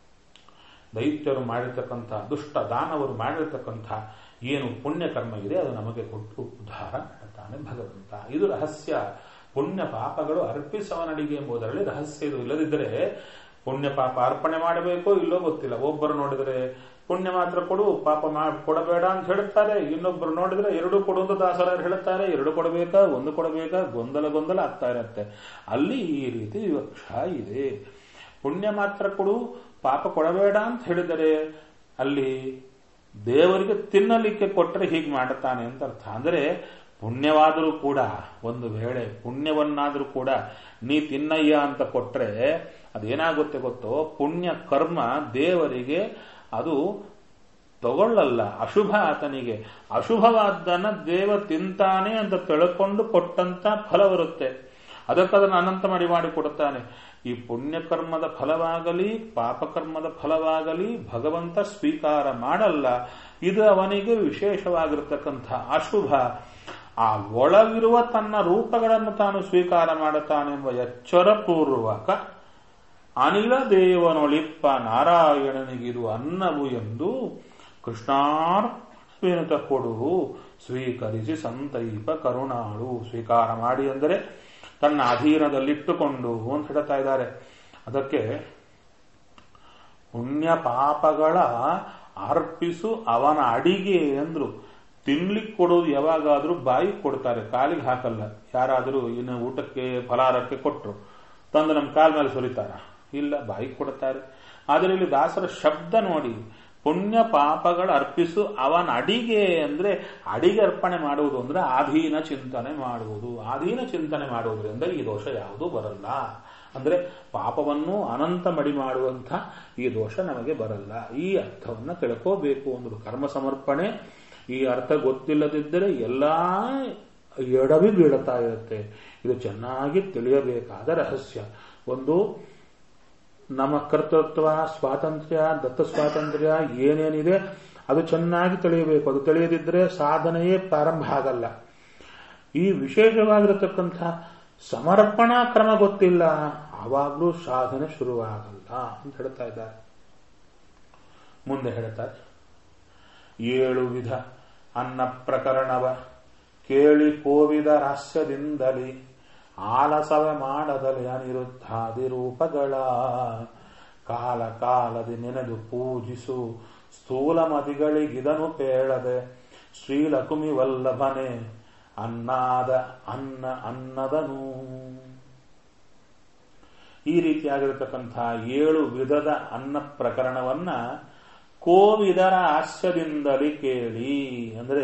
ದೈತ್ಯರು ಮಾಡಿರ್ತಕ್ಕಂಥ ದುಷ್ಟ ದಾನವರು ಮಾಡಿರ್ತಕ್ಕಂಥ ಏನು ಪುಣ್ಯಕರ್ಮ ಇದೆ ಅದು ನಮಗೆ ಕೊಟ್ಟು ಉದ್ಧಾರ ಮಾಡುತ್ತಾನೆ ಭಗವಂತ ಇದು ರಹಸ್ಯ ಪುಣ್ಯ ಪಾಪಗಳು ಅರ್ಪಿಸವನಡಿಗೆ ಎಂಬುದರಲ್ಲಿ ರಹಸ್ಯ ಇದು ಇಲ್ಲದಿದ್ದರೆ ಪುಣ್ಯ ಪಾಪ ಅರ್ಪಣೆ ಮಾಡಬೇಕೋ ಇಲ್ಲೋ ಗೊತ್ತಿಲ್ಲ ಒಬ್ಬರು ನೋಡಿದರೆ ಪುಣ್ಯ ಮಾತ್ರ ಕೊಡು ಪಾಪ ಕೊಡಬೇಡ ಅಂತ ಹೇಳ್ತಾರೆ ಇನ್ನೊಬ್ಬರು ನೋಡಿದ್ರೆ ಎರಡು ಕೊಡುವುದು ದಾಸರಾರು ಹೇಳ್ತಾರೆ ಎರಡು ಕೊಡಬೇಕಾ ಒಂದು ಕೊಡಬೇಕಾ ಗೊಂದಲ ಗೊಂದಲ ಆಗ್ತಾ ಇರತ್ತೆ ಅಲ್ಲಿ ಈ ರೀತಿ ವಿವಕ್ಷ ಇದೆ ಪುಣ್ಯ ಮಾತ್ರ ಕೊಡು ಪಾಪ ಕೊಡಬೇಡ ಅಂತ ಹೇಳಿದರೆ ಅಲ್ಲಿ ದೇವರಿಗೆ ತಿನ್ನಲಿಕ್ಕೆ ಕೊಟ್ಟರೆ ಹೀಗೆ ಮಾಡುತ್ತಾನೆ ಅಂತ ಅರ್ಥ ಅಂದರೆ ಪುಣ್ಯವಾದರೂ ಕೂಡ ಒಂದು ವೇಳೆ ಪುಣ್ಯವನ್ನಾದರೂ ಕೂಡ ನೀ ತಿನ್ನಯ್ಯ ಅಂತ ಕೊಟ್ರೆ ಅದೇನಾಗುತ್ತೆ ಗೊತ್ತೋ ಪುಣ್ಯ ಕರ್ಮ ದೇವರಿಗೆ ಅದು ತಗೊಳ್ಳಲ್ಲ ಅಶುಭ ಆತನಿಗೆ ಅಶುಭವಾದ್ದನ್ನ ದೇವ ತಿಂತಾನೆ ಅಂತ ತಿಳ್ಕೊಂಡು ಕೊಟ್ಟಂತ ಫಲ ಬರುತ್ತೆ ಅದಕ್ಕದನ್ನು ಅನಂತ ಮಾಡಿ ಮಾಡಿ ಕೊಡುತ್ತಾನೆ ಈ ಪುಣ್ಯಕರ್ಮದ ಫಲವಾಗಲಿ ಪಾಪಕರ್ಮದ ಫಲವಾಗಲಿ ಭಗವಂತ ಸ್ವೀಕಾರ ಮಾಡಲ್ಲ ಇದು ಅವನಿಗೆ ವಿಶೇಷವಾಗಿರತಕ್ಕಂಥ ಅಶುಭ ಆ ಒಳಗಿರುವ ತನ್ನ ರೂಪಗಳನ್ನು ತಾನು ಸ್ವೀಕಾರ ಮಾಡುತ್ತಾನೆಂಬ ಎಚ್ಚರಪೂರ್ವಕ ಅನಿಲ ದೇವನೊಳಿಪ್ಪ ನಾರಾಯಣನಿಗಿರು ಅನ್ನವು ಎಂದು ಕೃಷ್ಣಾರ್ಪಣೆತ ಕೊಡು ಸ್ವೀಕರಿಸಿ ಸಂತೈಪ ಕರುಣಾಳು ಸ್ವೀಕಾರ ಮಾಡಿ ಅಂದರೆ ತನ್ನ ಅಧೀನದಲ್ಲಿಟ್ಟುಕೊಂಡು ಅಂತ ಹೇಳ್ತಾ ಇದ್ದಾರೆ ಅದಕ್ಕೆ ಪುಣ್ಯ ಪಾಪಗಳ ಅರ್ಪಿಸು ಅವನ ಅಡಿಗೆ ಅಂದ್ರು ತಿನ್ಲಿಕ್ಕೆ ಕೊಡೋದು ಯಾವಾಗಾದ್ರೂ ಬಾಯಿಗೆ ಕೊಡ್ತಾರೆ ಕಾಲಿಗೆ ಹಾಕಲ್ಲ ಯಾರಾದರೂ ಇನ್ನು ಊಟಕ್ಕೆ ಫಲಾರಕ್ಕೆ ಕೊಟ್ಟರು ತಂದು ನಮ್ಮ ಕಾಲ ಮೇಲೆ ಸುರಿತಾರ ಇಲ್ಲ ಬಾಯಿಗೆ ಕೊಡುತ್ತಾರೆ ಆದರೆ ಇಲ್ಲಿ ದಾಸರ ಶಬ್ದ ನೋಡಿ ಪುಣ್ಯ ಪಾಪಗಳ ಅರ್ಪಿಸು ಅವನ ಅಡಿಗೆ ಅಂದ್ರೆ ಅಡಿಗೆ ಅರ್ಪಣೆ ಮಾಡುವುದು ಅಂದ್ರೆ ಆಧೀನ ಚಿಂತನೆ ಮಾಡುವುದು ಆಧೀನ ಚಿಂತನೆ ಮಾಡುವುದರಿಂದ ಈ ದೋಷ ಯಾವುದೂ ಬರಲ್ಲ ಅಂದ್ರೆ ಪಾಪವನ್ನು ಅನಂತ ಮಡಿ ಮಾಡುವಂಥ ಈ ದೋಷ ನಮಗೆ ಬರಲ್ಲ ಈ ಅರ್ಥವನ್ನ ತಿಳ್ಕೋಬೇಕು ಅಂದ್ರು ಕರ್ಮ ಸಮರ್ಪಣೆ ಈ ಅರ್ಥ ಗೊತ್ತಿಲ್ಲದಿದ್ದರೆ ಎಲ್ಲಾ ಎಡವಿ ಬೀಳುತ್ತಾ ಇರುತ್ತೆ ಇದು ಚೆನ್ನಾಗಿ ತಿಳಿಯಬೇಕಾದ ರಹಸ್ಯ ಒಂದು ನಮ್ಮ ಕರ್ತೃತ್ವ ಸ್ವಾತಂತ್ರ್ಯ ದತ್ತ ಸ್ವಾತಂತ್ರ್ಯ ಏನೇನಿದೆ ಅದು ಚೆನ್ನಾಗಿ ತಿಳಿಯಬೇಕು ಅದು ತಿಳಿಯದಿದ್ದರೆ ಸಾಧನೆಯೇ ಪ್ರಾರಂಭ ಆಗಲ್ಲ ಈ ವಿಶೇಷವಾಗಿರತಕ್ಕಂಥ ಸಮರ್ಪಣಾ ಕ್ರಮ ಗೊತ್ತಿಲ್ಲ ಆವಾಗಲೂ ಸಾಧನೆ ಶುರುವಾಗಲ್ಲ ಅಂತ ಹೇಳ್ತಾ ಇದ್ದಾರೆ ಮುಂದೆ ಹೇಳ್ತಾರೆ ಏಳು ವಿಧ ಅನ್ನ ಪ್ರಕರಣವ ಕೇಳಿ ಕೋವಿದ ರಾಸ್ಯದಿಂದಲೇ ಆಲಸವ ಮಾಡದಲೆ ಅನಿರುದ್ಧಾದಿ ರೂಪಗಳ ಕಾಲ ಕಾಲದಿ ನೆನೆದು ಪೂಜಿಸು ಸ್ಥೂಲ ಮತಿಗಳಿಗಿದನು ಪೇಳದೆ ಶ್ರೀಲಕುಮಿ ವಲ್ಲಭನೆ ಅನ್ನಾದ ಅನ್ನ ಅನ್ನದನು ಈ ರೀತಿಯಾಗಿರತಕ್ಕಂಥ ಏಳು ವಿಧದ ಅನ್ನ ಪ್ರಕರಣವನ್ನ ಕೋವಿದರ ಹಾಸ್ಯದಿಂದಲೇ ಕೇಳಿ ಅಂದ್ರೆ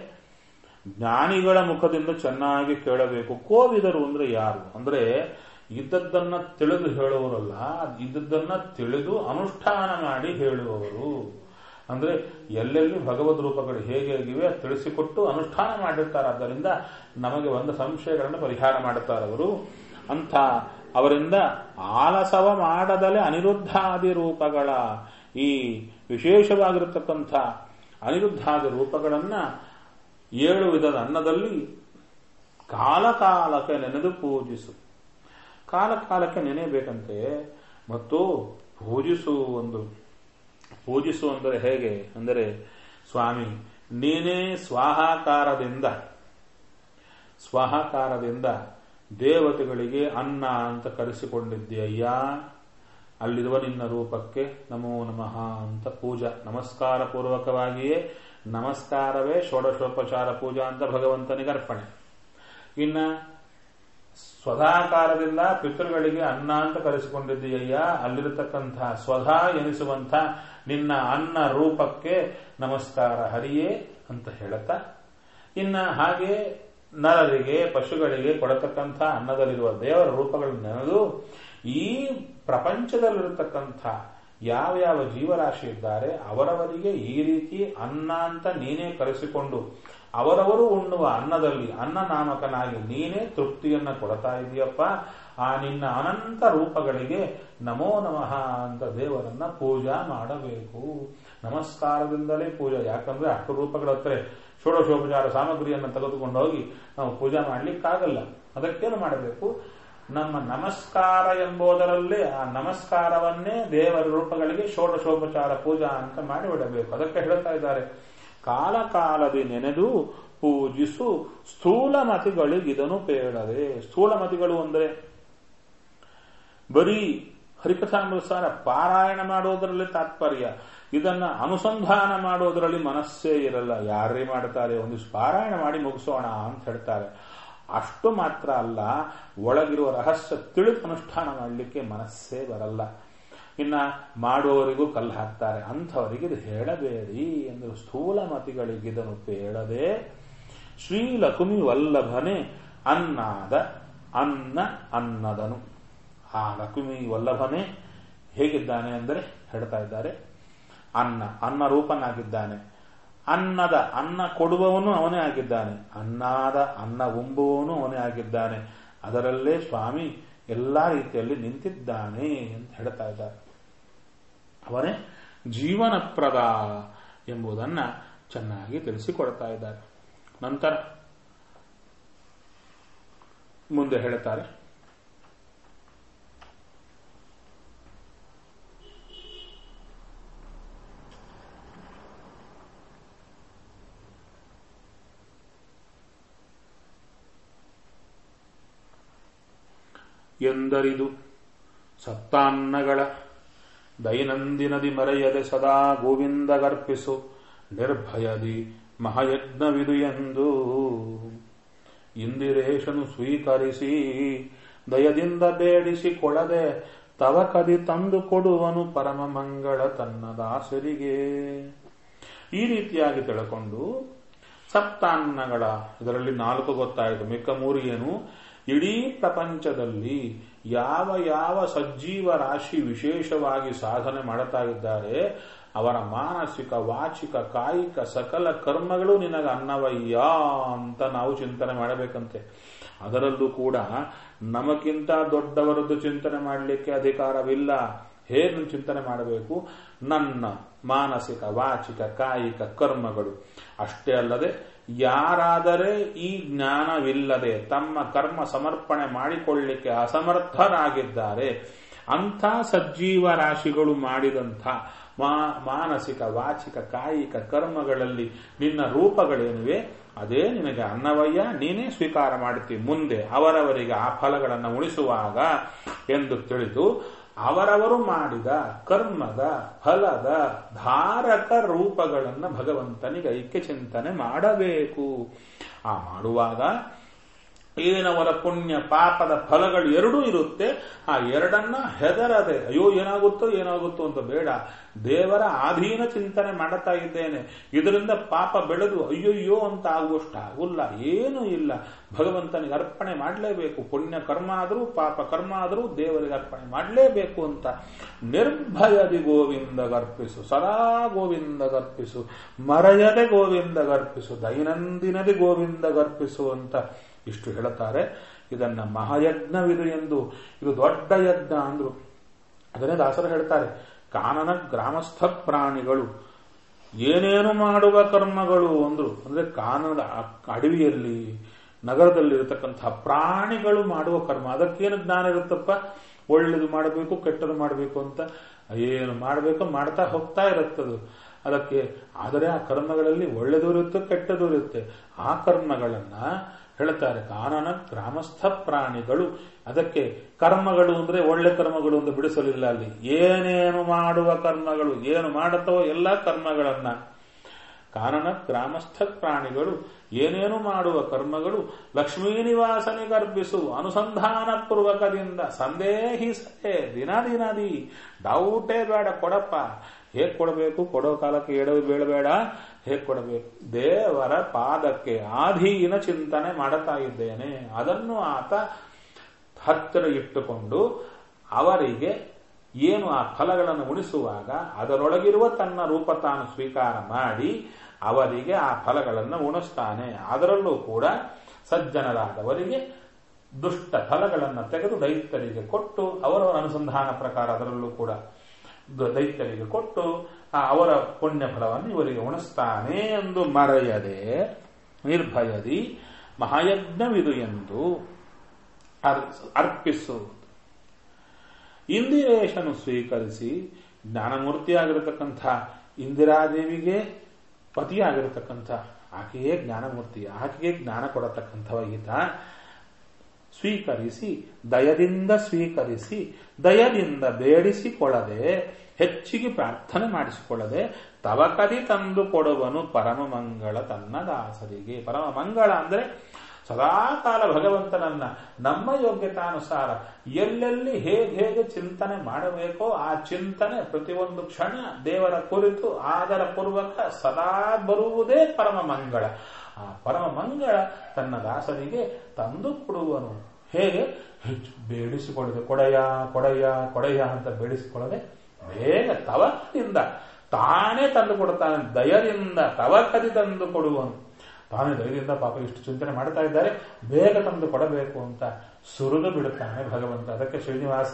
ಜ್ಞಾನಿಗಳ ಮುಖದಿಂದ ಚೆನ್ನಾಗಿ ಕೇಳಬೇಕು ಕೋವಿದರು ಅಂದ್ರೆ ಯಾರು ಅಂದ್ರೆ ಇದ್ದದ್ದನ್ನ ತಿಳಿದು ಹೇಳುವವರಲ್ಲ ಇದ್ದದ್ದನ್ನ ತಿಳಿದು ಅನುಷ್ಠಾನ ಮಾಡಿ ಹೇಳುವವರು ಅಂದ್ರೆ ಎಲ್ಲೆಲ್ಲಿ ಭಗವದ್ ರೂಪಗಳು ಹೇಗೆ ಹೇಗಿವೆ ತಿಳಿಸಿಕೊಟ್ಟು ಅನುಷ್ಠಾನ ಮಾಡಿರ್ತಾರೆ ಆದ್ದರಿಂದ ನಮಗೆ ಒಂದು ಸಂಶಯಗಳನ್ನು ಪರಿಹಾರ ಮಾಡುತ್ತಾರೆ ಅವರು ಅಂತ ಅವರಿಂದ ಆಲಸವ ಮಾಡದಲೆ ಅನಿರುದ್ಧಾದಿ ರೂಪಗಳ ಈ ವಿಶೇಷವಾಗಿರತಕ್ಕಂಥ ಅನಿರುದ್ಧಾದಿ ರೂಪಗಳನ್ನ ಏಳು ವಿಧದ ಅನ್ನದಲ್ಲಿ ಕಾಲ ಕಾಲಕ್ಕೆ ನೆನೆದು ಪೂಜಿಸು ಕಾಲ ಕಾಲಕ್ಕೆ ನೆನೆಯಬೇಕಂತೆ ಮತ್ತು ಪೂಜಿಸು ಒಂದು ಪೂಜಿಸು ಅಂದರೆ ಹೇಗೆ ಅಂದರೆ ಸ್ವಾಮಿ ನೀನೇ ಸ್ವಾಹಾಕಾರದಿಂದ ಸ್ವಾಹಾಕಾರದಿಂದ ದೇವತೆಗಳಿಗೆ ಅನ್ನ ಅಂತ ಕರೆಸಿಕೊಂಡಿದ್ದೀಯ್ಯ ಅಲ್ಲಿರುವ ನಿನ್ನ ರೂಪಕ್ಕೆ ನಮೋ ನಮಃ ಅಂತ ಪೂಜಾ ನಮಸ್ಕಾರ ಪೂರ್ವಕವಾಗಿಯೇ ನಮಸ್ಕಾರವೇ ಷೋಡಶೋಪಚಾರ ಪೂಜಾ ಅಂತ ಭಗವಂತನಿಗೆ ಅರ್ಪಣೆ ಇನ್ನ ಸ್ವಧಾಕಾರದಿಂದ ಪಿತೃಗಳಿಗೆ ಅನ್ನ ಅಂತ ಕರೆಸಿಕೊಂಡಿದ್ದೀಯ್ಯ ಅಲ್ಲಿರತಕ್ಕಂಥ ಸ್ವಧಾ ಎನಿಸುವಂಥ ನಿನ್ನ ಅನ್ನ ರೂಪಕ್ಕೆ ನಮಸ್ಕಾರ ಹರಿಯೇ ಅಂತ ಹೇಳುತ್ತಾ ಇನ್ನ ಹಾಗೆ ನರರಿಗೆ ಪಶುಗಳಿಗೆ ಕೊಡತಕ್ಕಂಥ ಅನ್ನದಲ್ಲಿರುವ ದೇವರ ರೂಪಗಳನ್ನು ನೆನೆದು ಈ ಪ್ರಪಂಚದಲ್ಲಿರತಕ್ಕಂಥ ಯಾವ ಯಾವ ಜೀವರಾಶಿ ಇದ್ದಾರೆ ಅವರವರಿಗೆ ಈ ರೀತಿ ಅನ್ನ ಅಂತ ನೀನೇ ಕರೆಸಿಕೊಂಡು ಅವರವರು ಉಣ್ಣುವ ಅನ್ನದಲ್ಲಿ ಅನ್ನ ನಾಮಕನಾಗಿ ನೀನೇ ತೃಪ್ತಿಯನ್ನ ಕೊಡ್ತಾ ಇದೆಯಪ್ಪ ಆ ನಿನ್ನ ಅನಂತ ರೂಪಗಳಿಗೆ ನಮೋ ನಮಃ ಅಂತ ದೇವರನ್ನ ಪೂಜಾ ಮಾಡಬೇಕು ನಮಸ್ಕಾರದಿಂದಲೇ ಪೂಜೆ ಯಾಕಂದ್ರೆ ಅಷ್ಟು ರೂಪಗಳ ಹತ್ರ ಷೋಡಶೋಪಚಾರ ಸಾಮಗ್ರಿಯನ್ನು ತೆಗೆದುಕೊಂಡು ಹೋಗಿ ನಾವು ಪೂಜಾ ಮಾಡ್ಲಿಕ್ಕಾಗಲ್ಲ ಅದಕ್ಕೇನು ಮಾಡಬೇಕು ನಮ್ಮ ನಮಸ್ಕಾರ ಎಂಬುದರಲ್ಲೇ ಆ ನಮಸ್ಕಾರವನ್ನೇ ದೇವರ ರೂಪಗಳಿಗೆ ಷೋಡಶೋಪಚಾರ ಪೂಜಾ ಅಂತ ಮಾಡಿಬಿಡಬೇಕು ಅದಕ್ಕೆ ಹೇಳ್ತಾ ಇದ್ದಾರೆ ಕಾಲ ಕಾಲದಿ ನೆನೆದು ಪೂಜಿಸು ಸ್ಥೂಲ ಮತಿಗಳಿಗಿದನು ಬೇಡದೆ ಸ್ಥೂಲ ಮತಿಗಳು ಅಂದ್ರೆ ಬರೀ ಹರಿಕಥಾನುಸಾರ ಪಾರಾಯಣ ಮಾಡೋದರಲ್ಲಿ ತಾತ್ಪರ್ಯ ಇದನ್ನ ಅನುಸಂಧಾನ ಮಾಡೋದರಲ್ಲಿ ಮನಸ್ಸೇ ಇರಲ್ಲ ಯಾರೇ ಮಾಡ್ತಾರೆ ಒಂದಿಷ್ಟು ಪಾರಾಯಣ ಮಾಡಿ ಮುಗಿಸೋಣ ಅಂತ ಹೇಳ್ತಾರೆ ಅಷ್ಟು ಮಾತ್ರ ಅಲ್ಲ ಒಳಗಿರುವ ರಹಸ್ಯ ತಿಳಿದು ಅನುಷ್ಠಾನ ಮಾಡಲಿಕ್ಕೆ ಮನಸ್ಸೇ ಬರಲ್ಲ ಇನ್ನ ಮಾಡುವವರಿಗೂ ಕಲ್ಲು ಹಾಕ್ತಾರೆ ಅಂಥವರಿಗೆ ಇದು ಹೇಳಬೇಡಿ ಎಂದು ಸ್ಥೂಲ ಮತಿಗಳಿಗಿದನು ಬೇಡದೆ ಶ್ರೀ ಲಕುಮಿ ವಲ್ಲಭನೆ ಅನ್ನಾದ ಅನ್ನ ಅನ್ನದನು ಆ ಲಕುಮಿ ವಲ್ಲಭನೆ ಹೇಗಿದ್ದಾನೆ ಅಂದರೆ ಹೇಳ್ತಾ ಇದ್ದಾರೆ ಅನ್ನ ಅನ್ನ ರೂಪನಾಗಿದ್ದಾನೆ ಅನ್ನದ ಅನ್ನ ಕೊಡುವವನು ಅವನೇ ಆಗಿದ್ದಾನೆ ಅನ್ನಾದ ಅನ್ನ ಉಂಬುವವನು ಅವನೇ ಆಗಿದ್ದಾನೆ ಅದರಲ್ಲೇ ಸ್ವಾಮಿ ಎಲ್ಲಾ ರೀತಿಯಲ್ಲಿ ನಿಂತಿದ್ದಾನೆ ಅಂತ ಹೇಳ್ತಾ ಇದ್ದಾರೆ ಅವನೇ ಜೀವನಪ್ರದ ಎಂಬುದನ್ನ ಚೆನ್ನಾಗಿ ತಿಳಿಸಿಕೊಡ್ತಾ ಇದ್ದಾರೆ ನಂತರ ಮುಂದೆ ಹೇಳ್ತಾರೆ ಎಂದರಿದು ಸಪ್ತಾನ್ನಗಳ ದೈನಂದಿನದಿ ಮರೆಯದೆ ಸದಾ ಗೋವಿಂದಗರ್ಪಿಸು ನಿರ್ಭಯದಿ ಮಹಾಯಜ್ಞವಿದು ಎಂದು ಇಂದಿರೇಶನು ಸ್ವೀಕರಿಸಿ ದಯದಿಂದ ಬೇಡಿಸಿ ಕೊಡದೆ ತವ ಕದಿ ತಂದು ಕೊಡುವನು ಪರಮ ಮಂಗಳ ತನ್ನ ದಾಸರಿಗೆ ಈ ರೀತಿಯಾಗಿ ತಿಳ್ಕೊಂಡು ಸಪ್ತಾನ್ನಗಳ ಇದರಲ್ಲಿ ನಾಲ್ಕು ಗೊತ್ತಾಯಿತು ಮಿಕ್ಕ ಮೂರು ಏನು ಇಡೀ ಪ್ರಪಂಚದಲ್ಲಿ ಯಾವ ಯಾವ ಸಜ್ಜೀವ ರಾಶಿ ವಿಶೇಷವಾಗಿ ಸಾಧನೆ ಮಾಡುತ್ತಾ ಇದ್ದಾರೆ ಅವರ ಮಾನಸಿಕ ವಾಚಿಕ ಕಾಯಿಕ ಸಕಲ ಕರ್ಮಗಳು ನಿನಗೆ ಅನ್ನವಯ್ಯ ಅಂತ ನಾವು ಚಿಂತನೆ ಮಾಡಬೇಕಂತೆ ಅದರಲ್ಲೂ ಕೂಡ ನಮಗಿಂತ ದೊಡ್ಡವರದ್ದು ಚಿಂತನೆ ಮಾಡಲಿಕ್ಕೆ ಅಧಿಕಾರವಿಲ್ಲ ಹೇಗೆ ಚಿಂತನೆ ಮಾಡಬೇಕು ನನ್ನ ಮಾನಸಿಕ ವಾಚಿಕ ಕಾಯಿಕ ಕರ್ಮಗಳು ಅಷ್ಟೇ ಅಲ್ಲದೆ ಯಾರಾದರೆ ಈ ಜ್ಞಾನವಿಲ್ಲದೆ ತಮ್ಮ ಕರ್ಮ ಸಮರ್ಪಣೆ ಮಾಡಿಕೊಳ್ಳಿಕ್ಕೆ ಅಸಮರ್ಥರಾಗಿದ್ದಾರೆ ಅಂಥ ಸಜ್ಜೀವ ರಾಶಿಗಳು ಮಾಡಿದಂಥ ಮಾನಸಿಕ ವಾಚಿಕ ಕಾಯಿಕ ಕರ್ಮಗಳಲ್ಲಿ ನಿನ್ನ ರೂಪಗಳೇನಿವೆ ಅದೇ ನಿನಗೆ ಅನ್ನವಯ್ಯ ನೀನೇ ಸ್ವೀಕಾರ ಮಾಡುತ್ತಿ ಮುಂದೆ ಅವರವರಿಗೆ ಆ ಫಲಗಳನ್ನು ಉಳಿಸುವಾಗ ಎಂದು ತಿಳಿದು ಅವರವರು ಮಾಡಿದ ಕರ್ಮದ ಫಲದ ಧಾರಕ ರೂಪಗಳನ್ನು ಭಗವಂತನಿಗೆ ಐಕ್ಯ ಚಿಂತನೆ ಮಾಡಬೇಕು ಆ ಮಾಡುವಾಗ ಏನವರ ಪುಣ್ಯ ಪಾಪದ ಫಲಗಳು ಎರಡೂ ಇರುತ್ತೆ ಆ ಎರಡನ್ನ ಹೆದರದೆ ಅಯ್ಯೋ ಏನಾಗುತ್ತೋ ಏನಾಗುತ್ತೋ ಅಂತ ಬೇಡ ದೇವರ ಆಧೀನ ಚಿಂತನೆ ಮಾಡುತ್ತಾ ಇದ್ದೇನೆ ಇದರಿಂದ ಪಾಪ ಬೆಳೆದು ಅಯ್ಯೋಯ್ಯೋ ಅಂತ ಆಗುವಷ್ಟು ಆಗುಲ್ಲ ಏನೂ ಇಲ್ಲ ಭಗವಂತನಿಗೆ ಅರ್ಪಣೆ ಮಾಡಲೇಬೇಕು ಪುಣ್ಯ ಕರ್ಮ ಆದರೂ ಪಾಪ ಕರ್ಮ ಆದರೂ ದೇವರಿಗೆ ಅರ್ಪಣೆ ಮಾಡಲೇಬೇಕು ಅಂತ ನಿರ್ಭಯದಿ ಗೋವಿಂದ ಗರ್ಪಿಸು ಸದಾ ಗೋವಿಂದ ಗರ್ಪಿಸು ಮರೆಯದೆ ಗೋವಿಂದ ಗರ್ಪಿಸು ದೈನಂದಿನದಿ ಗೋವಿಂದ ಗರ್ಪಿಸು ಅಂತ ಇಷ್ಟು ಹೇಳುತ್ತಾರೆ ಇದನ್ನ ಮಹಾಯಜ್ಞವಿದು ಎಂದು ಇದು ದೊಡ್ಡ ಯಜ್ಞ ಅಂದ್ರು ಅದನ್ನೇ ದಾಸರು ಹೇಳ್ತಾರೆ ಕಾನನ ಗ್ರಾಮಸ್ಥ ಪ್ರಾಣಿಗಳು ಏನೇನು ಮಾಡುವ ಕರ್ಮಗಳು ಅಂದ್ರು ಅಂದ್ರೆ ಕಾನನದ ಅಡವಿಯಲ್ಲಿ ನಗರದಲ್ಲಿರತಕ್ಕಂತಹ ಪ್ರಾಣಿಗಳು ಮಾಡುವ ಕರ್ಮ ಅದಕ್ಕೇನು ಜ್ಞಾನ ಇರುತ್ತಪ್ಪ ಒಳ್ಳೇದು ಮಾಡಬೇಕು ಕೆಟ್ಟದು ಮಾಡಬೇಕು ಅಂತ ಏನು ಮಾಡಬೇಕು ಮಾಡ್ತಾ ಹೋಗ್ತಾ ಇರುತ್ತದು ಅದಕ್ಕೆ ಆದರೆ ಆ ಕರ್ಮಗಳಲ್ಲಿ ಒಳ್ಳೆದು ಇರುತ್ತೆ ಕೆಟ್ಟದು ಇರುತ್ತೆ ಆ ಕರ್ಮಗಳನ್ನ ಹೇಳ್ತಾರೆ ಕಾನನ ಗ್ರಾಮಸ್ಥ ಪ್ರಾಣಿಗಳು ಅದಕ್ಕೆ ಕರ್ಮಗಳು ಅಂದ್ರೆ ಒಳ್ಳೆ ಕರ್ಮಗಳು ಅಂತ ಬಿಡಿಸಲಿಲ್ಲ ಅಲ್ಲಿ ಏನೇನು ಮಾಡುವ ಕರ್ಮಗಳು ಏನು ಮಾಡುತ್ತವೋ ಎಲ್ಲ ಕರ್ಮಗಳನ್ನ ಕಾನನ ಗ್ರಾಮಸ್ಥ ಪ್ರಾಣಿಗಳು ಏನೇನು ಮಾಡುವ ಕರ್ಮಗಳು ಲಕ್ಷ್ಮೀ ನಿವಾಸನಿಗರ್ಪಿಸು ಅನುಸಂಧಾನ ಪೂರ್ವಕದಿಂದ ಸಂದೇಹಿಸದೆ ದಿನ ದಿನದಿ ಡೌಟೇ ಬೇಡ ಕೊಡಪ್ಪ ಹೇಗ್ ಕೊಡಬೇಕು ಕೊಡೋ ಕಾಲಕ್ಕೆ ಎಡವು ಬೀಳಬೇಡ ಹೇಗ್ ಕೊಡಬೇಕು ದೇವರ ಪಾದಕ್ಕೆ ಆಧೀನ ಚಿಂತನೆ ಮಾಡುತ್ತಾ ಇದ್ದೇನೆ ಅದನ್ನು ಆತ ಹತ್ತಿರ ಇಟ್ಟುಕೊಂಡು ಅವರಿಗೆ ಏನು ಆ ಫಲಗಳನ್ನು ಉಣಿಸುವಾಗ ಅದರೊಳಗಿರುವ ತನ್ನ ರೂಪ ತಾನು ಸ್ವೀಕಾರ ಮಾಡಿ ಅವರಿಗೆ ಆ ಫಲಗಳನ್ನು ಉಣಿಸ್ತಾನೆ ಅದರಲ್ಲೂ ಕೂಡ ಸಜ್ಜನರಾದವರಿಗೆ ದುಷ್ಟ ಫಲಗಳನ್ನು ತೆಗೆದು ದೈತ್ಯರಿಗೆ ಕೊಟ್ಟು ಅವರವರ ಅನುಸಂಧಾನ ಪ್ರಕಾರ ಅದರಲ್ಲೂ ಕೂಡ ದೈತ್ಯರಿಗೆ ಕೊಟ್ಟು ಅವರ ಪುಣ್ಯ ಫಲವನ್ನು ಇವರಿಗೆ ಉಣಿಸ್ತಾನೆ ಎಂದು ಮರೆಯದೆ ನಿರ್ಭಯದಿ ಮಹಾಯಜ್ಞವಿದು ಎಂದು ಅರ್ಪಿಸು ಇಂದಿರೇಶನು ಸ್ವೀಕರಿಸಿ ಜ್ಞಾನಮೂರ್ತಿಯಾಗಿರತಕ್ಕಂಥ ಇಂದಿರಾದೇವಿಗೆ ಪತಿಯಾಗಿರತಕ್ಕಂಥ ಆಕೆಯೇ ಜ್ಞಾನಮೂರ್ತಿ ಆಕೆಗೆ ಜ್ಞಾನ ಕೊಡತಕ್ಕಂಥವ ಈತ ಸ್ವೀಕರಿಸಿ ದಯದಿಂದ ಸ್ವೀಕರಿಸಿ ದಯದಿಂದ ಬೇಡಿಸಿಕೊಳ್ಳದೆ ಹೆಚ್ಚಿಗೆ ಪ್ರಾರ್ಥನೆ ಮಾಡಿಸಿಕೊಳ್ಳದೆ ತವಕದಿ ತಂದು ಕೊಡುವನು ಪರಮ ಮಂಗಳ ತನ್ನ ದಾಸರಿಗೆ ಪರಮ ಮಂಗಳ ಅಂದ್ರೆ ಸದಾಕಾಲ ಭಗವಂತನನ್ನ ನಮ್ಮ ಯೋಗ್ಯತಾನುಸಾರ ಎಲ್ಲೆಲ್ಲಿ ಹೇಗೆ ಹೇಗೆ ಚಿಂತನೆ ಮಾಡಬೇಕೋ ಆ ಚಿಂತನೆ ಪ್ರತಿಯೊಂದು ಕ್ಷಣ ದೇವರ ಕುರಿತು ಆದರ ಪೂರ್ವಕ ಸದಾ ಬರುವುದೇ ಪರಮ ಮಂಗಳ ಆ ಪರಮ ಮಂಗಳ ತನ್ನ ದಾಸರಿಗೆ ತಂದು ಕೊಡುವನು ಹೇಗೆ ಹೆಚ್ಚು ಬೇಡಿಸಿಕೊಳ್ಳದೆ ಕೊಡೆಯ ಕೊಡೆಯ ಕೊಡೆಯ ಅಂತ ಬೇಡಿಸಿಕೊಳ್ಳದೆ ಬೇಗ ತವಕದಿಂದ ತಾನೇ ತಂದು ಕೊಡುತ್ತಾನೆ ದಯದಿಂದ ತವಕದಿ ತಂದು ಕೊಡುವನು ತಾನೇ ದಯದಿಂದ ಪಾಪ ಇಷ್ಟು ಚಿಂತನೆ ಮಾಡ್ತಾ ಇದ್ದಾರೆ ಬೇಗ ತಂದು ಕೊಡಬೇಕು ಅಂತ ಸುರಿದು ಬಿಡುತ್ತಾನೆ ಭಗವಂತ ಅದಕ್ಕೆ ಶ್ರೀನಿವಾಸ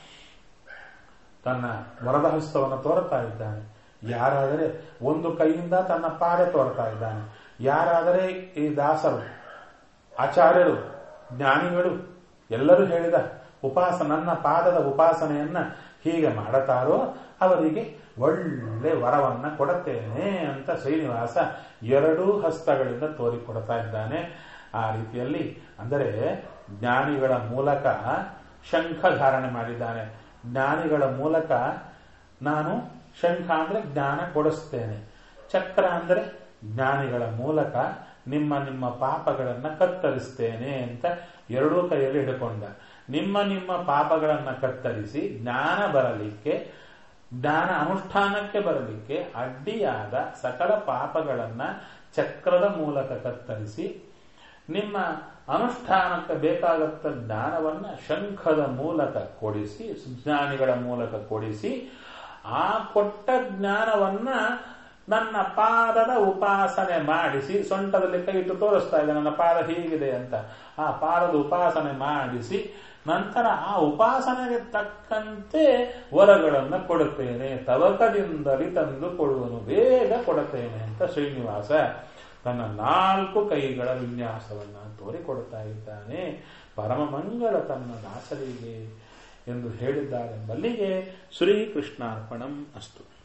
ತನ್ನ ವರದ ಹಸ್ತವನ್ನು ತೋರುತ್ತಾ ಇದ್ದಾನೆ ಯಾರಾದರೆ ಒಂದು ಕೈಯಿಂದ ತನ್ನ ಪಾದೆ ತೋರ್ತಾ ಇದ್ದಾನೆ ಯಾರಾದರೆ ಈ ದಾಸರು ಆಚಾರ್ಯರು ಜ್ಞಾನಿಗಳು ಎಲ್ಲರೂ ಹೇಳಿದ ಉಪಾಸ ನನ್ನ ಪಾದದ ಉಪಾಸನೆಯನ್ನ ಹೀಗೆ ಮಾಡುತ್ತಾರೋ ಅವರಿಗೆ ಒಳ್ಳೆ ವರವನ್ನ ಕೊಡುತ್ತೇನೆ ಅಂತ ಶ್ರೀನಿವಾಸ ಎರಡೂ ಹಸ್ತಗಳಿಂದ ತೋರಿಕೊಡ್ತಾ ಇದ್ದಾನೆ ಆ ರೀತಿಯಲ್ಲಿ ಅಂದರೆ ಜ್ಞಾನಿಗಳ ಮೂಲಕ ಶಂಖ ಧಾರಣೆ ಮಾಡಿದ್ದಾನೆ ಜ್ಞಾನಿಗಳ ಮೂಲಕ ನಾನು ಶಂಖ ಅಂದ್ರೆ ಜ್ಞಾನ ಕೊಡಿಸ್ತೇನೆ ಚಕ್ರ ಅಂದ್ರೆ ಜ್ಞಾನಿಗಳ ಮೂಲಕ ನಿಮ್ಮ ನಿಮ್ಮ ಪಾಪಗಳನ್ನ ಕತ್ತರಿಸ್ತೇನೆ ಅಂತ ಎರಡೂ ಕೈಯಲ್ಲಿ ಹಿಡ್ಕೊಂಡ ನಿಮ್ಮ ನಿಮ್ಮ ಪಾಪಗಳನ್ನ ಕತ್ತರಿಸಿ ಜ್ಞಾನ ಬರಲಿಕ್ಕೆ ಜ್ಞಾನ ಅನುಷ್ಠಾನಕ್ಕೆ ಬರಲಿಕ್ಕೆ ಅಡ್ಡಿಯಾದ ಸಕಲ ಪಾಪಗಳನ್ನ ಚಕ್ರದ ಮೂಲಕ ಕತ್ತರಿಸಿ ನಿಮ್ಮ ಅನುಷ್ಠಾನಕ್ಕೆ ಬೇಕಾಗತ್ತ ಜ್ಞಾನವನ್ನ ಶಂಖದ ಮೂಲಕ ಕೊಡಿಸಿ ಜ್ಞಾನಿಗಳ ಮೂಲಕ ಕೊಡಿಸಿ ಆ ಕೊಟ್ಟ ಜ್ಞಾನವನ್ನ ನನ್ನ ಪಾದದ ಉಪಾಸನೆ ಮಾಡಿಸಿ ಸೊಂಟದಲ್ಲಿ ಕೈ ಇಟ್ಟು ತೋರಿಸ್ತಾ ಇದೆ ನನ್ನ ಪಾದ ಹೀಗಿದೆ ಅಂತ ಆ ಪಾದದ ಉಪಾಸನೆ ಮಾಡಿಸಿ ನಂತರ ಆ ಉಪಾಸನೆಗೆ ತಕ್ಕಂತೆ ವರಗಳನ್ನು ಕೊಡುತ್ತೇನೆ ತವಕದಿಂದಲೇ ತಂದು ಕೊಡುವನು ಬೇಗ ಕೊಡುತ್ತೇನೆ ಅಂತ ಶ್ರೀನಿವಾಸ ತನ್ನ ನಾಲ್ಕು ಕೈಗಳ ವಿನ್ಯಾಸವನ್ನ ತೋರಿಕೊಡುತ್ತಾ ಇದ್ದಾನೆ ಪರಮ ಮಂಗಳ ತನ್ನ ದಾಸರಿಗೆ ಎಂದು ಹೇಳಿದ್ದಾರೆಂಬಲ್ಲಿಗೆ ಶ್ರೀಕೃಷ್ಣಾರ್ಪಣಂ ಅಸ್ತು